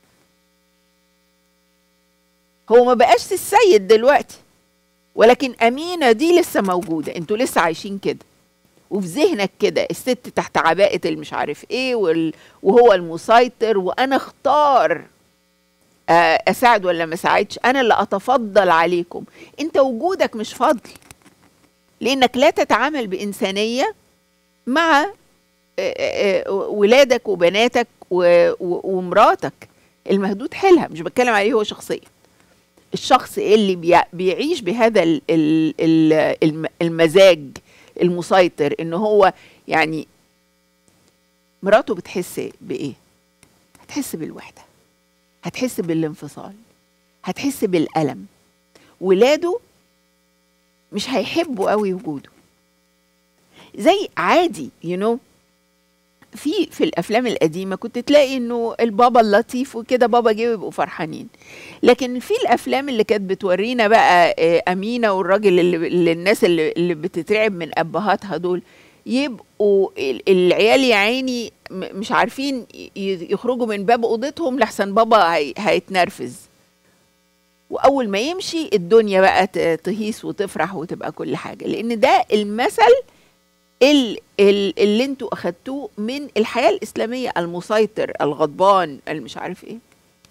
هو ما بقاش السيد دلوقتي ولكن امينه دي لسه موجوده انتوا لسه عايشين كده وفي ذهنك كده الست تحت عباءة المش عارف ايه وال... وهو المسيطر وانا اختار آه، اساعد ولا ما اساعدش انا اللي اتفضل عليكم انت وجودك مش فضل لانك لا تتعامل بانسانيه مع آه، آه، ولادك وبناتك و- و- ومراتك المهدود حيلها مش بتكلم عليه هو شخصيا الشخص اللي بي- بيعيش بهذا ال- ال- ال- الم- المزاج المسيطر ان هو يعني مراته بتحس بايه هتحس بالوحده هتحس بالانفصال هتحس بالالم ولاده مش هيحبوا قوي وجوده زي عادي يو you know في في الافلام القديمه كنت تلاقي انه البابا اللطيف وكده بابا جه ويبقوا فرحانين لكن في الافلام اللي كانت بتورينا بقى آه، امينه والراجل اللي, اللي الناس اللي, اللي بتترعب من ابهاتها دول يبقوا ال- العيال يا عيني م- مش عارفين ي- يخرجوا من باب اوضتهم لحسن بابا هي- هيتنرفز واول ما يمشي الدنيا بقى ت- تهيس وتفرح وتبقى كل حاجه لان ده المثل ال- ال- اللي انتوا اخدتوه من الحياه الاسلاميه المسيطر الغضبان المش عارف ايه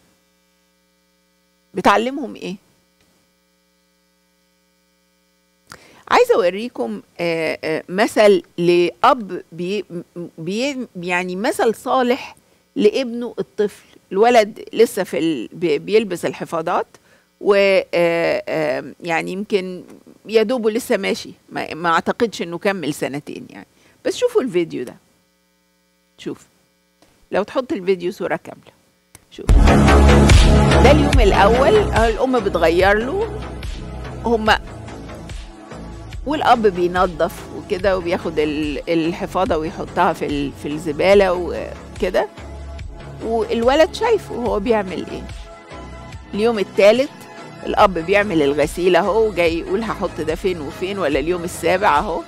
بتعلمهم ايه عايزه اوريكم آه، آه، مثل لاب بي بي يعني مثل صالح لابنه الطفل الولد لسه في ال بي- بيلبس الحفاضات و آه، آه، يعني يمكن يا دوبه لسه ماشي ما, ما اعتقدش انه كمل سنتين يعني بس شوفوا الفيديو ده شوف لو تحط الفيديو صوره كامله شوف ده اليوم الاول آه، الام بتغير له هما والاب بينظف وكده وبياخد ال- الحفاضه ويحطها في ال- في الزباله وكده والولد شايفه هو بيعمل ايه اليوم الثالث الاب بيعمل الغسيل اهو جاي يقول هحط ده فين وفين ولا اليوم السابع اهو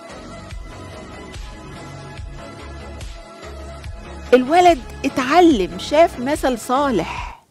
الولد اتعلم شاف مثل صالح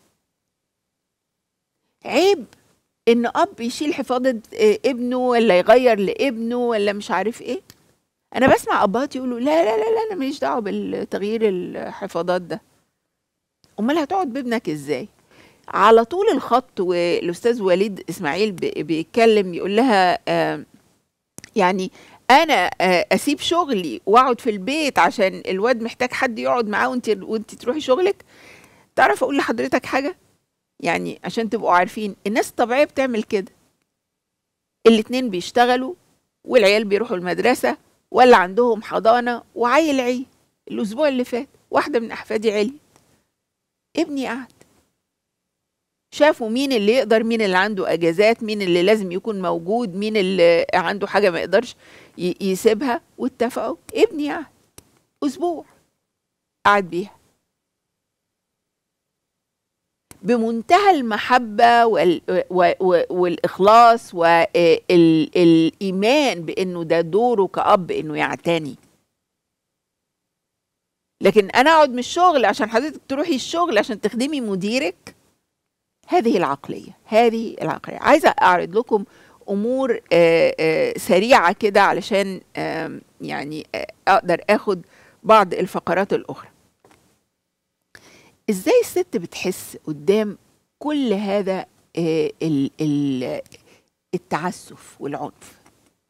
عيب ان اب يشيل حفاضه آه، ابنه ولا يغير لابنه ولا مش عارف ايه انا بسمع ابهات يقولوا لا لا لا لا انا ماليش دعوه بالتغيير الحفاضات ده امال هتقعد بابنك ازاي على طول الخط والاستاذ وليد اسماعيل بي- بيتكلم يقول لها آه، يعني انا آه، اسيب شغلي واقعد في البيت عشان الواد محتاج حد يقعد معاه وانت وانت تروحي شغلك تعرف اقول لحضرتك حاجه يعني عشان تبقوا عارفين الناس الطبيعيه بتعمل كده الاتنين بيشتغلوا والعيال بيروحوا المدرسه ولا عندهم حضانه وعيل عي الاسبوع اللي فات واحده من احفادي عليت ابني قعد شافوا مين اللي يقدر مين اللي عنده اجازات مين اللي لازم يكون موجود مين اللي عنده حاجه ما يقدرش ي- يسيبها واتفقوا ابني يعني اسبوع قعد بيها بمنتهى المحبة وال و و والإخلاص والإيمان بأنه ده دوره كأب أنه يعتني لكن أنا أقعد من الشغل عشان حضرتك تروحي الشغل عشان تخدمي مديرك هذه العقلية هذه العقلية عايزة أعرض لكم أمور آه، آه، سريعة كده علشان آم، يعني آه، أقدر أخد بعض الفقرات الأخرى ازاي الست بتحس قدام كل هذا آه، ال- ال- التعسف والعنف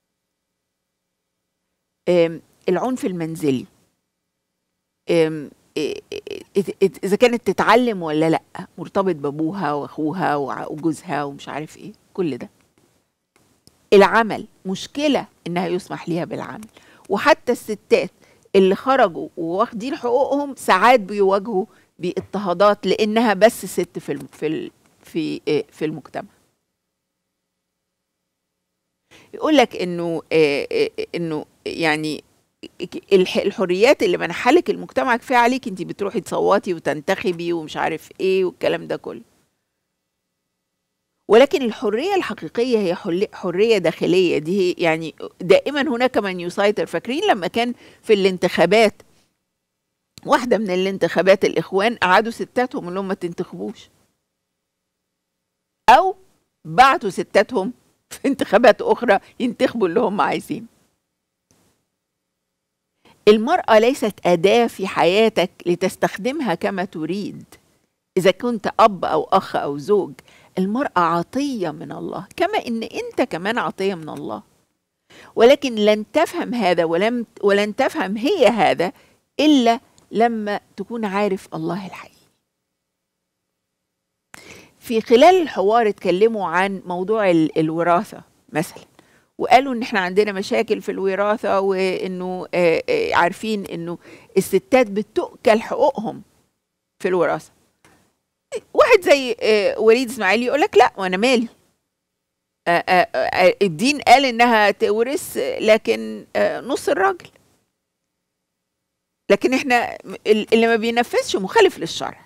آم، العنف المنزلي آم، آه، آه، آه، اذا كانت تتعلم ولا لا مرتبط بابوها واخوها وع- وجوزها ومش عارف ايه كل ده العمل مشكله انها يسمح ليها بالعمل وحتى الستات اللي خرجوا واخدين حقوقهم ساعات بيواجهوا باضطهادات لانها بس ست في الم... في ال... في آه، في المجتمع يقول لك انه آه، آه، انه يعني الح- الحريات اللي منحلك المجتمع كفايه عليك انت بتروحي تصوتي وتنتخبي ومش عارف ايه والكلام ده كله ولكن الحريه الحقيقيه هي حل- حريه داخليه دي هي يعني دائما هناك من يسيطر فاكرين لما كان في الانتخابات واحده من الانتخابات الاخوان قعدوا ستاتهم اللي هم ما تنتخبوش او بعتوا ستاتهم في انتخابات اخرى ينتخبوا اللي هم عايزين المرأة ليست أداة في حياتك لتستخدمها كما تريد إذا كنت أب أو أخ أو زوج المرأة عطية من الله كما إن أنت كمان عطية من الله ولكن لن تفهم هذا ولم ولن تفهم هي هذا إلا لما تكون عارف الله الحقيقي في خلال الحوار اتكلموا عن موضوع ال- الوراثة مثلا وقالوا ان احنا عندنا مشاكل في الوراثة وانه آه، آه، عارفين انه الستات بتؤكل حقوقهم في الوراثة واحد زي آه، وليد اسماعيل يقول لك لا وانا مالي آه، آه، آه، الدين قال انها تورث لكن آه، نص الراجل لكن احنا ال- اللي ما بينفذش مخالف للشرع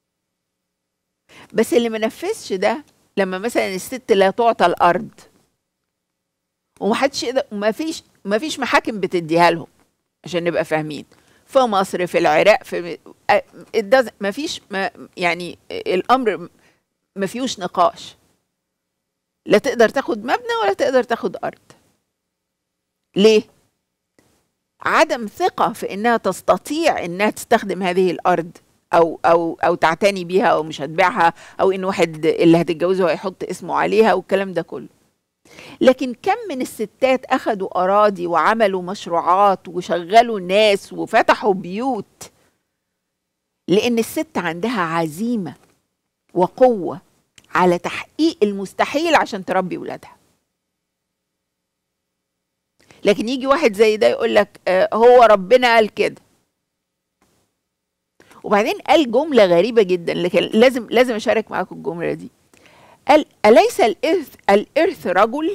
بس اللي ما نفذش ده لما مثلا الست لا تعطى الارض ومحدش يقدر ما فيش ما فيش محاكم بتديها لهم عشان نبقى فاهمين في مصر في العراق في آه، it doesn't- ما فيش ما يعني الامر ما فيهوش نقاش لا تقدر تاخد مبنى ولا تقدر تاخد ارض ليه عدم ثقة في انها تستطيع انها تستخدم هذه الارض او او او تعتني بيها او مش هتبيعها او ان واحد اللي هتتجوزه هيحط اسمه عليها والكلام ده كله لكن كم من الستات اخذوا اراضي وعملوا مشروعات وشغلوا ناس وفتحوا بيوت لان الست عندها عزيمه وقوه على تحقيق المستحيل عشان تربي ولادها لكن يجي واحد زي ده يقول لك آه هو ربنا قال كده وبعدين قال جمله غريبه جدا لكن لازم لازم اشارك معاكم الجمله دي قال أليس الإرث الإرث رجل؟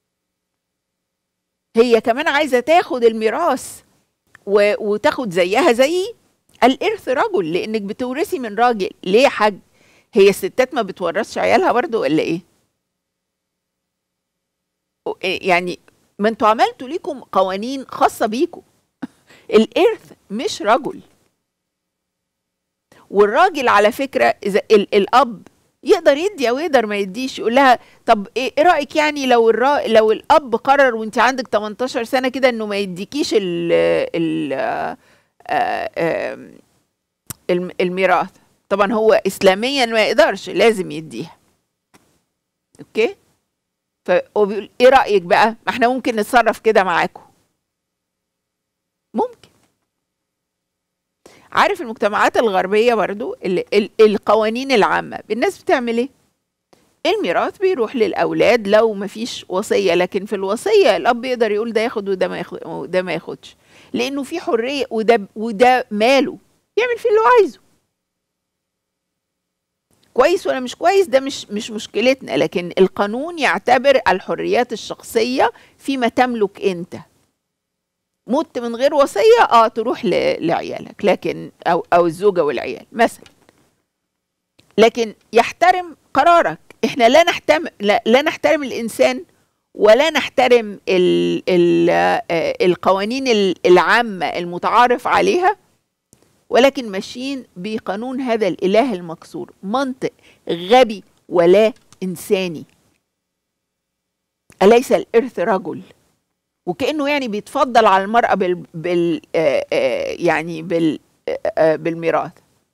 هي كمان عايزة تاخد الميراث و... وتاخد زيها زيي الإرث رجل لأنك بتورثي من راجل ليه يا حاج؟ هي الستات ما بتورثش عيالها برضو ولا إيه؟ و- يعني ما انتوا عملتوا ليكم قوانين خاصة بيكم الإرث مش رجل والراجل على فكرة إذا ال... الأب يقدر يدي او يقدر ما يديش يقول لها طب ايه إيه رايك يعني لو الرا... لو الاب قرر وانت عندك 18 سنه كده انه ما يديكيش ال ال آه، آه، الم- الميراث طبعا هو اسلاميا ما يقدرش لازم يديها اوكي فهو بيقول ايه رايك بقى ما احنا ممكن نتصرف كده معاكم ممكن عارف المجتمعات الغربية برضو ال ال القوانين العامة الناس بتعمل ايه الميراث بيروح للأولاد لو مفيش وصية لكن في الوصية الأب يقدر يقول ده ياخد وده ما ياخد وده ما ياخدش لأنه في حرية وده وده ماله يعمل فيه اللي هو عايزه كويس ولا مش كويس ده مش مش مشكلتنا لكن القانون يعتبر الحريات الشخصيه فيما تملك انت مت من غير وصيه اه تروح ل- لعيالك لكن او او الزوجه والعيال مثلا لكن يحترم قرارك احنا لا نحترم لا, لا نحترم الانسان ولا نحترم ال ال آه، القوانين ال- العامه المتعارف عليها ولكن ماشيين بقانون هذا الاله المكسور منطق غبي ولا انساني اليس الارث رجل وكانه يعني بيتفضل على المراه بال, بال آه، آه، يعني بال آه، آه، بالميراث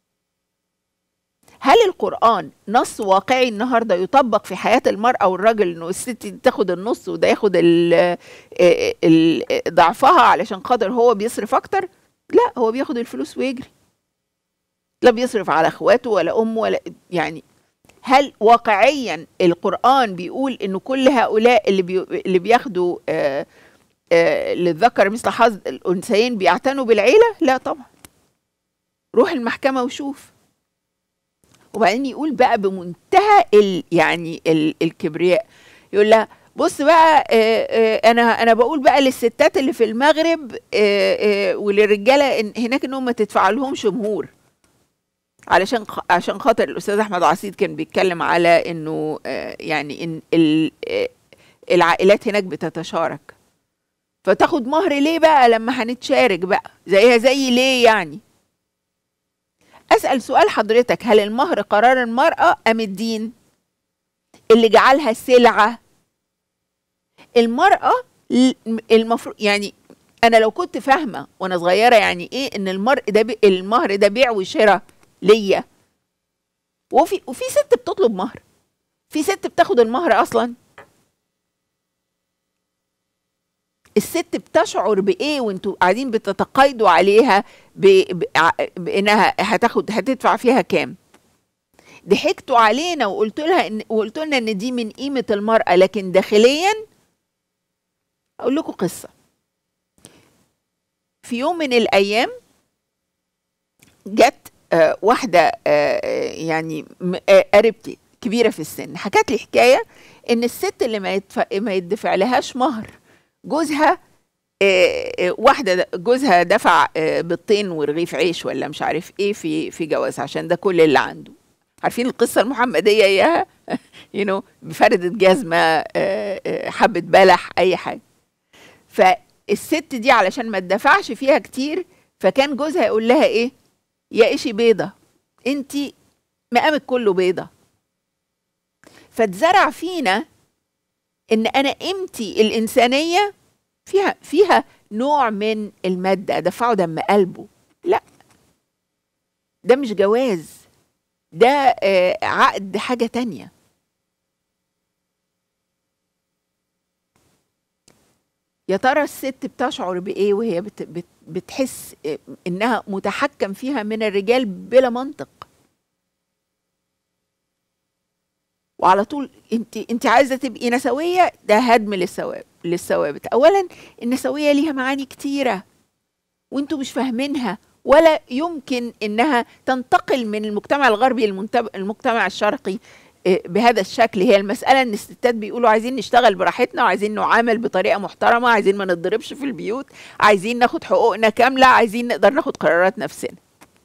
هل القرآن نص واقعي النهارده يطبق في حياة المرأة والراجل انه الست دي تاخد النص وده ياخد ال- ال- ضعفها علشان خاطر هو بيصرف اكتر؟ لا هو بياخد الفلوس ويجري. لا بيصرف على اخواته ولا امه ولا يعني هل واقعيا القرآن بيقول انه كل هؤلاء اللي بي اللي بياخدوا آه آه للذكر مثل حظ الانثيين بيعتنوا بالعيلة؟ لا طبعا. روح المحكمة وشوف. وبعدين يقول بقى بمنتهى ال يعني ال الكبرياء يقول لها بص بقى آه، آه، انا انا بقول بقى للستات اللي في المغرب آه، آه، وللرجاله إن هناك انهم ما تدفع لهمش مهور علشان خ- عشان خاطر الاستاذ احمد عصيد كان بيتكلم على انه آه، يعني ان ال- آه، العائلات هناك بتتشارك فتاخد مهر ليه بقى لما هنتشارك بقى زيها زي ليه يعني أسأل سؤال حضرتك هل المهر قرار المرأة أم الدين اللي جعلها سلعة المرأة المفروض يعني أنا لو كنت فاهمة وأنا صغيرة يعني إيه إن المرء ده بي المهر ده بيع وشراء ليا وفي وفي ست بتطلب مهر في ست بتاخد المهر أصلا الست بتشعر بايه وانتوا قاعدين بتتقايدوا عليها ب... ب... ع- بانها هتاخد هتدفع فيها كام ضحكتوا علينا وقلت لها ان وقلت لنا ان دي من قيمه المراه لكن داخليا اقول لكم قصه في يوم من الايام جت آه واحده آه آه، يعني م- آه، قريبتي كبيره في السن حكت لي حكايه ان الست اللي ما يدفع ما يدفع لهاش مهر جوزها آه، آه، واحده د- جوزها دفع آه، بيضتين ورغيف عيش ولا مش عارف ايه في في جواز عشان ده كل اللي عنده عارفين القصه المحمديه اياها يو نو بفردة جزمه آه، آه، حبه بلح اي حاجه فالست دي علشان ما تدفعش فيها كتير فكان جوزها يقول لها ايه يا إشي بيضة انت مقامك كله بيضة فاتزرع فينا ان انا قيمتي الانسانيه فيها فيها نوع من الماده دفعوا دم قلبه لا ده مش جواز ده آه، عقد حاجه تانية يا ترى الست بتشعر بايه وهي بت بت بتحس آه، انها متحكم فيها من الرجال بلا منطق وعلى طول انت انت عايزه تبقي نسويه ده هدم للثواب للثوابت اولا النسويه ليها معاني كتيره وانتوا مش فاهمينها ولا يمكن انها تنتقل من المجتمع الغربي للمجتمع الشرقي آه، بهذا الشكل هي المساله ان الستات بيقولوا عايزين نشتغل براحتنا وعايزين نعامل بطريقه محترمه عايزين ما نتضربش في البيوت عايزين ناخد حقوقنا كامله عايزين نقدر ناخد قرارات نفسنا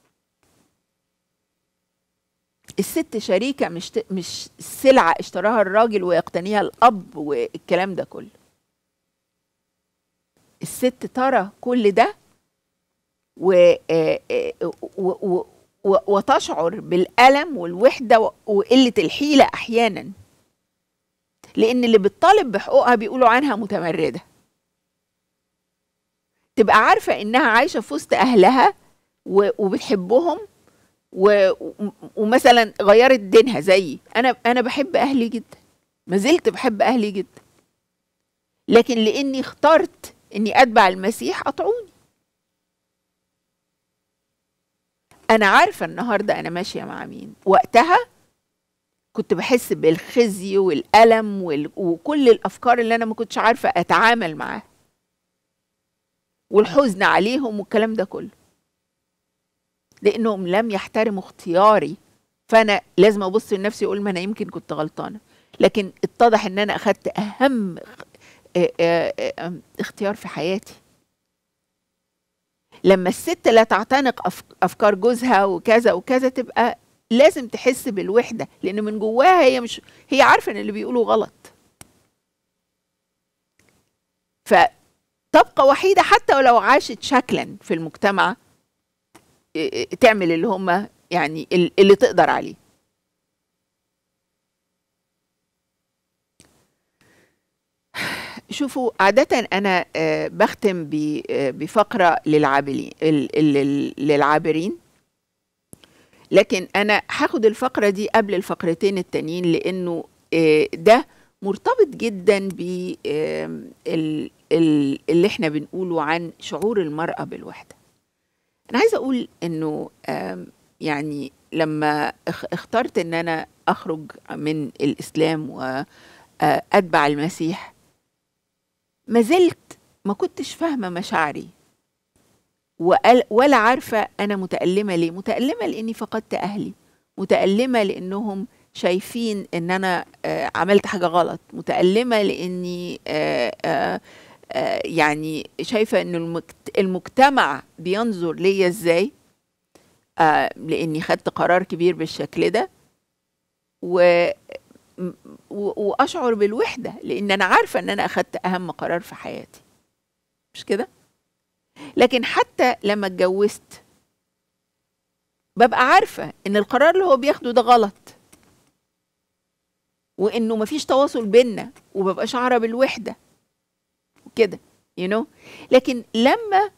الست شريكة مش ت... مش سلعة اشتراها الراجل ويقتنيها الأب والكلام ده كله الست ترى كل ده و... آه، آه، و... و... و... وتشعر بالألم والوحدة و... وقلة الحيلة أحيانا لأن اللي بتطالب بحقوقها بيقولوا عنها متمردة تبقى عارفة إنها عايشة في وسط أهلها و... وبتحبهم و... و- ومثلا غيرت دينها زيي انا انا بحب اهلي جدا ما زلت بحب اهلي جدا لكن لاني اخترت اني اتبع المسيح اطعوني انا عارفه النهارده انا ماشيه مع مين وقتها كنت بحس بالخزي والالم وال... وكل الافكار اللي انا ما كنتش عارفه اتعامل معاها والحزن عليهم والكلام ده كله لانهم لم يحترموا اختياري فانا لازم ابص لنفسي واقول ما انا يمكن كنت غلطانه لكن اتضح ان انا اخدت اهم اه اه اه اختيار في حياتي لما الست لا تعتنق افكار جوزها وكذا وكذا تبقى لازم تحس بالوحده لان من جواها هي مش هي عارفه ان اللي بيقولوا غلط فتبقى وحيده حتى ولو عاشت شكلا في المجتمع تعمل اللي هم يعني اللي تقدر عليه شوفوا عادة أنا بختم بفقرة للعابرين للعابرين لكن أنا هاخد الفقرة دي قبل الفقرتين التانيين لأنه ده مرتبط جدا ب اللي احنا بنقوله عن شعور المرأة بالوحدة أنا عايزة أقول إنه يعني لما اخترت إن أنا أخرج من الإسلام وأتبع المسيح ما زلت ما كنتش فاهمة مشاعري ولا عارفة أنا متألمة ليه متألمة لأني فقدت أهلي متألمة لأنهم شايفين ان انا آه عملت حاجه غلط متالمه لاني آه آه يعني شايفه ان المجتمع بينظر ليا ازاي لاني خدت قرار كبير بالشكل ده و واشعر بالوحده لان انا عارفه ان انا اخدت اهم قرار في حياتي مش كده لكن حتى لما اتجوزت ببقى عارفه ان القرار اللي هو بياخده ده غلط وانه مفيش تواصل بينا وببقى شعره بالوحده وكده you know لكن لما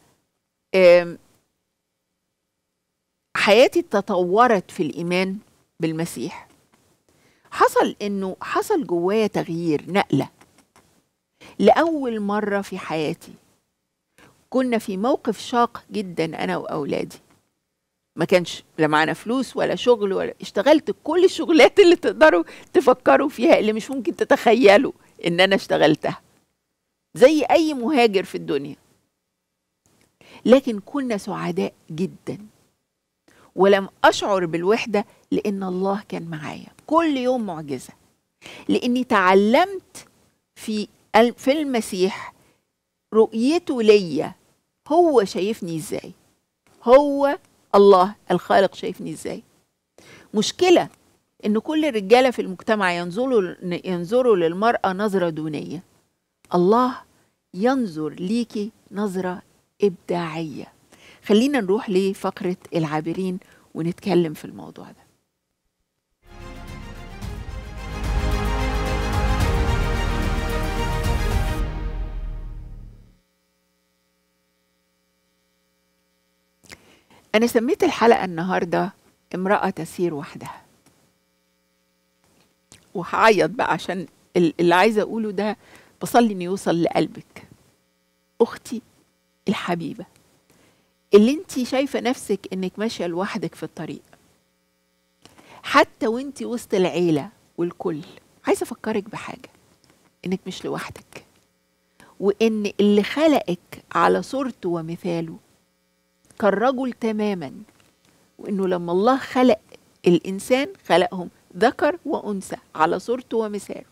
حياتي تطورت في الايمان بالمسيح حصل انه حصل جوايا تغيير نقله لاول مره في حياتي كنا في موقف شاق جدا انا واولادي ما كانش لا معانا فلوس ولا شغل ولا اشتغلت كل الشغلات اللي تقدروا تفكروا فيها اللي مش ممكن تتخيلوا ان انا اشتغلتها زي اي مهاجر في الدنيا لكن كنا سعداء جدا ولم اشعر بالوحده لان الله كان معايا كل يوم معجزه لاني تعلمت في في المسيح رؤيته ليا هو شايفني ازاي هو الله الخالق شايفني ازاي مشكله ان كل الرجاله في المجتمع ينظروا ينظروا للمراه نظره دونيه الله ينظر ليكي نظره ابداعيه خلينا نروح لفقره العابرين ونتكلم في الموضوع ده أنا سميت الحلقة النهاردة امرأة تسير وحدها وهعيط بقى عشان اللي عايزة أقوله ده بصلي إنه يوصل لقلبك أختي الحبيبة اللي انت شايفة نفسك إنك ماشية لوحدك في الطريق حتى وانت وسط العيلة والكل عايزة أفكرك بحاجة إنك مش لوحدك وإن اللي خلقك على صورته ومثاله كالرجل تماما وانه لما الله خلق الانسان خلقهم ذكر وانثى على صورته ومثاله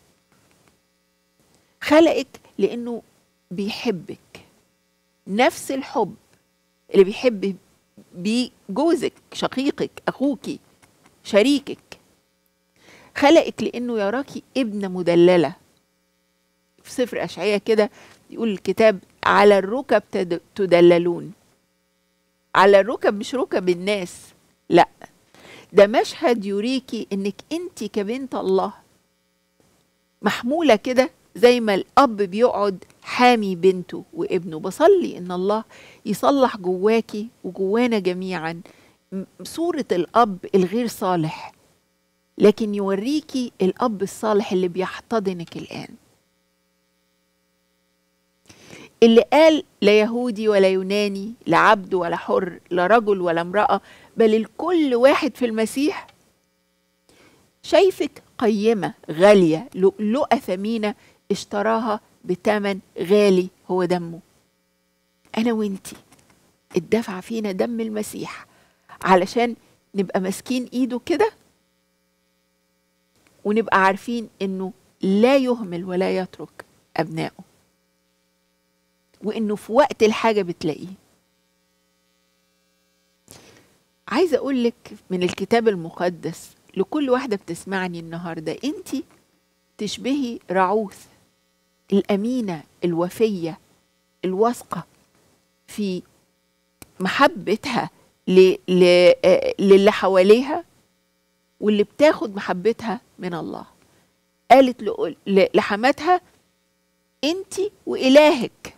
خلقك لانه بيحبك نفس الحب اللي بيحب بيه جوزك شقيقك اخوكي شريكك خلقك لانه يراكي ابنه مدلله في سفر اشعياء كده يقول الكتاب على الركب تدللون على الركب مش ركب الناس لا ده مشهد يريكي انك انت كبنت الله محمولة كده زي ما الأب بيقعد حامي بنته وابنه بصلي إن الله يصلح جواكي وجوانا جميعا صورة الأب الغير صالح لكن يوريكي الأب الصالح اللي بيحتضنك الآن اللي قال لا يهودي ولا يوناني لا عبد ولا حر لا رجل ولا امرأة بل الكل واحد في المسيح شايفك قيمة غالية لؤلؤة ثمينة اشتراها بتمن غالي هو دمه أنا وإنتي اتدفع فينا دم المسيح علشان نبقى ماسكين إيده كده ونبقى عارفين انه لا يهمل ولا يترك ابنائه وانه في وقت الحاجه بتلاقيه عايزه اقول لك من الكتاب المقدس لكل واحده بتسمعني النهارده انت تشبهي رعوث الامينه الوفيه الواثقه في محبتها ل... ل... آه، للي حواليها واللي بتاخد محبتها من الله قالت ل- ل- لحماتها انت والهك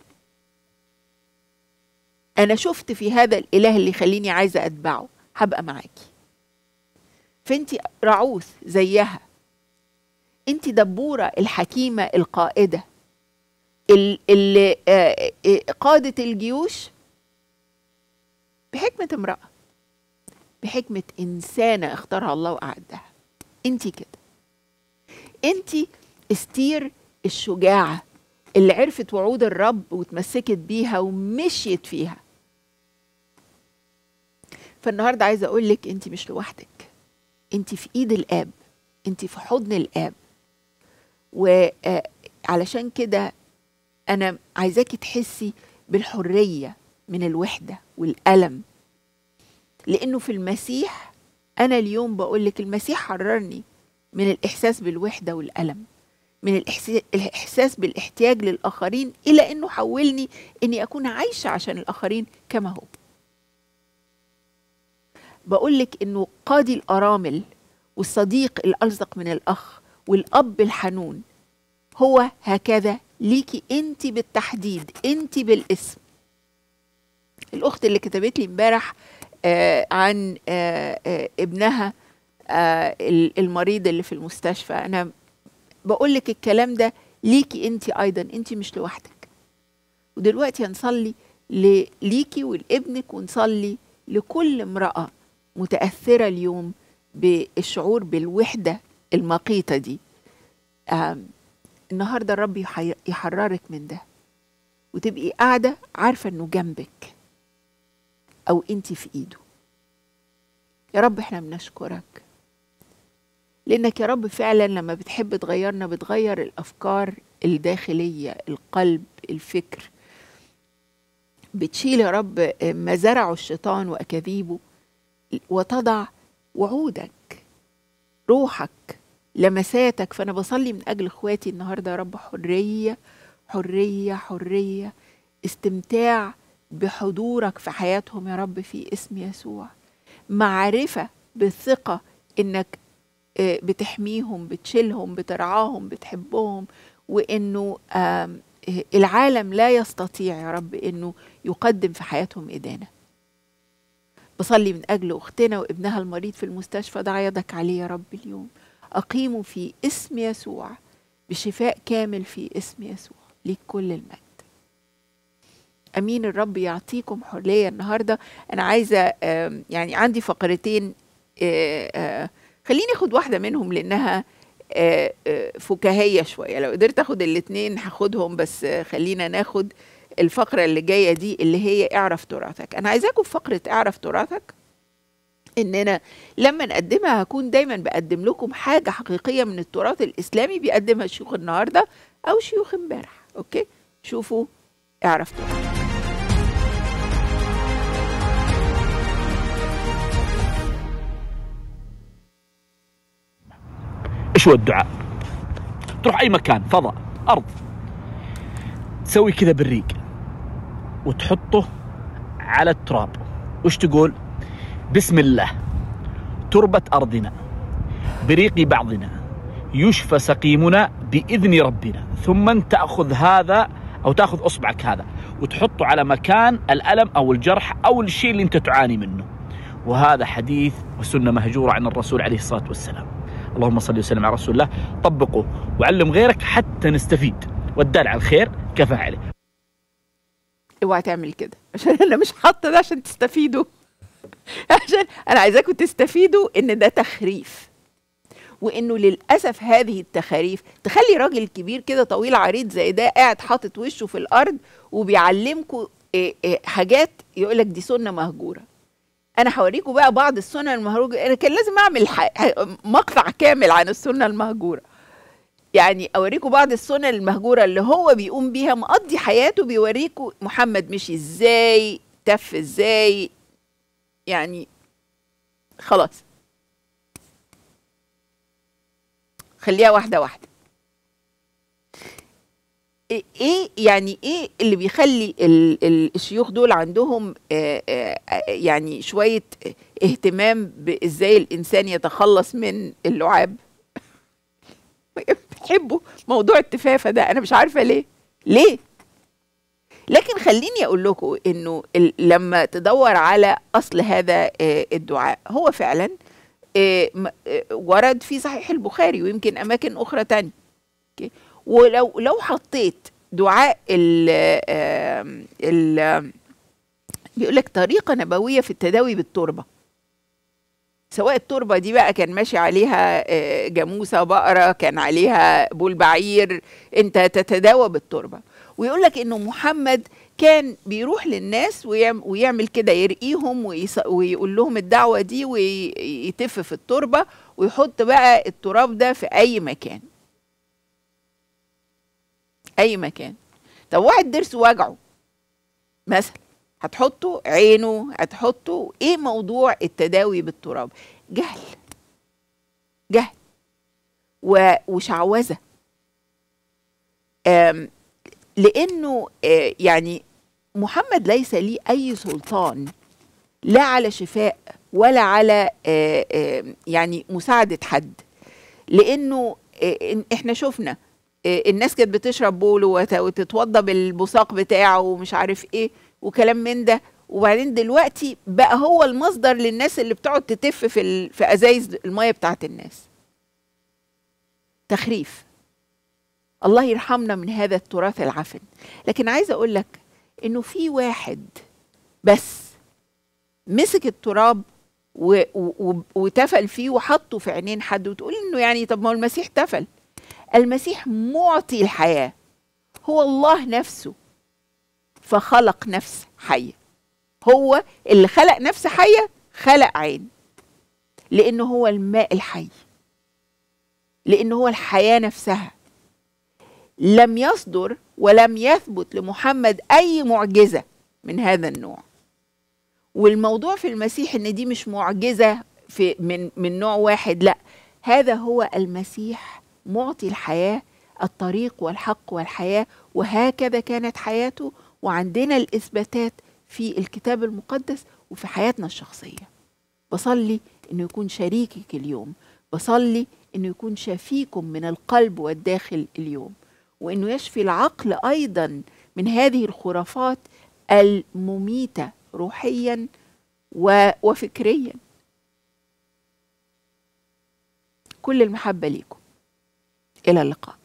انا شفت في هذا الاله اللي يخليني عايزه اتبعه هبقى معاكي فانت رعوث زيها انت دبوره الحكيمه القائده ال- اللي آه، آه، قادت الجيوش بحكمه امراه بحكمه انسانه اختارها الله واعدها انت كده انت استير الشجاعه اللي عرفت وعود الرب وتمسكت بيها ومشيت فيها فالنهارده عايزه اقول لك انت مش لوحدك انت في ايد الاب انت في حضن الاب وعلشان كده انا عايزاكي تحسي بالحريه من الوحده والالم لانه في المسيح انا اليوم بقول لك المسيح حررني من الاحساس بالوحده والالم من الإحسا- الاحساس بالاحتياج للاخرين الى انه حولني اني اكون عايشه عشان الاخرين كما هو بقول لك انه قاضي الارامل والصديق الالصق من الاخ والاب الحنون هو هكذا ليكي انت بالتحديد انت بالاسم الاخت اللي كتبت لي امبارح آه عن آه آه ابنها آه ال- المريض اللي في المستشفى انا بقول لك الكلام ده ليكي انت ايضا انت مش لوحدك ودلوقتي هنصلي ل- ليكي ولابنك ونصلي لكل امراه متاثره اليوم بالشعور بالوحده المقيته دي آم، النهارده الرب يحي- يحررك من ده وتبقي قاعده عارفه انه جنبك او انت في ايده يا رب احنا بنشكرك لانك يا رب فعلا لما بتحب تغيرنا بتغير الافكار الداخليه القلب الفكر بتشيل يا رب ما زرعه الشيطان واكاذيبه وتضع وعودك روحك لمساتك فانا بصلي من اجل اخواتي النهارده يا رب حريه حريه حريه استمتاع بحضورك في حياتهم يا رب في اسم يسوع معرفه بالثقه انك آه، بتحميهم بتشيلهم بترعاهم بتحبهم وانه آم، آه، العالم لا يستطيع يا رب انه يقدم في حياتهم ايدانا بصلي من اجل اختنا وابنها المريض في المستشفى ضع يدك عليه يا رب اليوم اقيمه في اسم يسوع بشفاء كامل في اسم يسوع ليك كل المجد امين الرب يعطيكم حريه النهارده انا عايزه آم، يعني عندي فقرتين آه، آه، خليني اخد واحده منهم لانها آه، آه، فكاهيه شويه لو قدرت اخد الاتنين هاخدهم بس آه، خلينا ناخد الفقره اللي جايه دي اللي هي اعرف تراثك انا عايزاكم في فقره اعرف تراثك اننا لما نقدمها هكون دايما بقدم لكم حاجه حقيقيه من التراث الاسلامي بيقدمها شيوخ النهارده او شيوخ امبارح اوكي شوفوا اعرف تراثك ايش هو الدعاء؟ تروح اي مكان فضاء ارض تسوي كذا بالريق وتحطه على التراب وش تقول؟ بسم الله تربة ارضنا بريق بعضنا يشفى سقيمنا باذن ربنا ثم تاخذ هذا او تاخذ اصبعك هذا وتحطه على مكان الالم او الجرح او الشيء اللي انت تعاني منه وهذا حديث وسنه مهجوره عن الرسول عليه الصلاه والسلام اللهم صل وسلم على رسول الله طبقه وعلم غيرك حتى نستفيد والدال على الخير كفاعله اوعى تعمل كده عشان انا مش حاطه ده عشان تستفيدوا عشان انا عايزاكم تستفيدوا ان ده تخريف وانه للاسف هذه التخاريف تخلي راجل كبير كده طويل عريض زي ده قاعد حاطط وشه في الارض وبيعلمكم إيه إيه حاجات يقول لك دي سنه مهجوره انا هوريكم بقى بعض السنن المهجوره انا كان لازم اعمل ح... مقطع كامل عن السنه المهجوره يعني اوريكم بعض السنن المهجوره اللي هو بيقوم بيها مقضي حياته بيوريكم محمد مشي ازاي تف ازاي يعني خلاص خليها واحده واحده ايه يعني ايه اللي بيخلي ال ال الشيوخ دول عندهم آآ آآ يعني شويه اهتمام بازاي الانسان يتخلص من اللعاب بيحبوا موضوع التفافه ده انا مش عارفه ليه ليه لكن خليني اقول لكم انه لما تدور على اصل هذا الدعاء هو فعلا ورد في صحيح البخاري ويمكن اماكن اخرى تانية ولو لو حطيت دعاء ال ال بيقول لك طريقه نبويه في التداوي بالتربه سواء التربة دي بقى كان ماشي عليها جاموسة بقرة كان عليها بول بعير انت تتداوى بالتربة ويقول لك انه محمد كان بيروح للناس ويعمل كده يرقيهم ويقول لهم الدعوة دي ويتف في التربة ويحط بقى التراب ده في أي مكان أي مكان طب واحد ضرسه وجعه مثلا هتحطه عينه هتحطه ايه موضوع التداوي بالتراب جهل جهل وشعوذه لانه يعني محمد ليس لي اي سلطان لا على شفاء ولا على يعني مساعده حد لانه احنا شفنا الناس كانت بتشرب بوله وتتوضى بالبصاق بتاعه ومش عارف ايه وكلام من ده وبعدين دلوقتي بقى هو المصدر للناس اللي بتقعد تتف في ال... في ازايز الميه بتاعت الناس تخريف الله يرحمنا من هذا التراث العفن لكن عايزه اقول لك انه في واحد بس مسك التراب و... و... وتفل فيه وحطه في عينين حد وتقول انه يعني طب ما هو المسيح تفل المسيح معطي الحياه هو الله نفسه فخلق نفس حيه هو اللي خلق نفس حيه خلق عين لانه هو الماء الحي لانه هو الحياه نفسها لم يصدر ولم يثبت لمحمد اي معجزه من هذا النوع والموضوع في المسيح ان دي مش معجزه في من من نوع واحد لا هذا هو المسيح معطي الحياه الطريق والحق والحياه وهكذا كانت حياته وعندنا الاثباتات في الكتاب المقدس وفي حياتنا الشخصيه بصلي انه يكون شريكك اليوم بصلي انه يكون شفيكم من القلب والداخل اليوم وانه يشفي العقل ايضا من هذه الخرافات المميته روحيا وفكريا كل المحبه ليكم الى اللقاء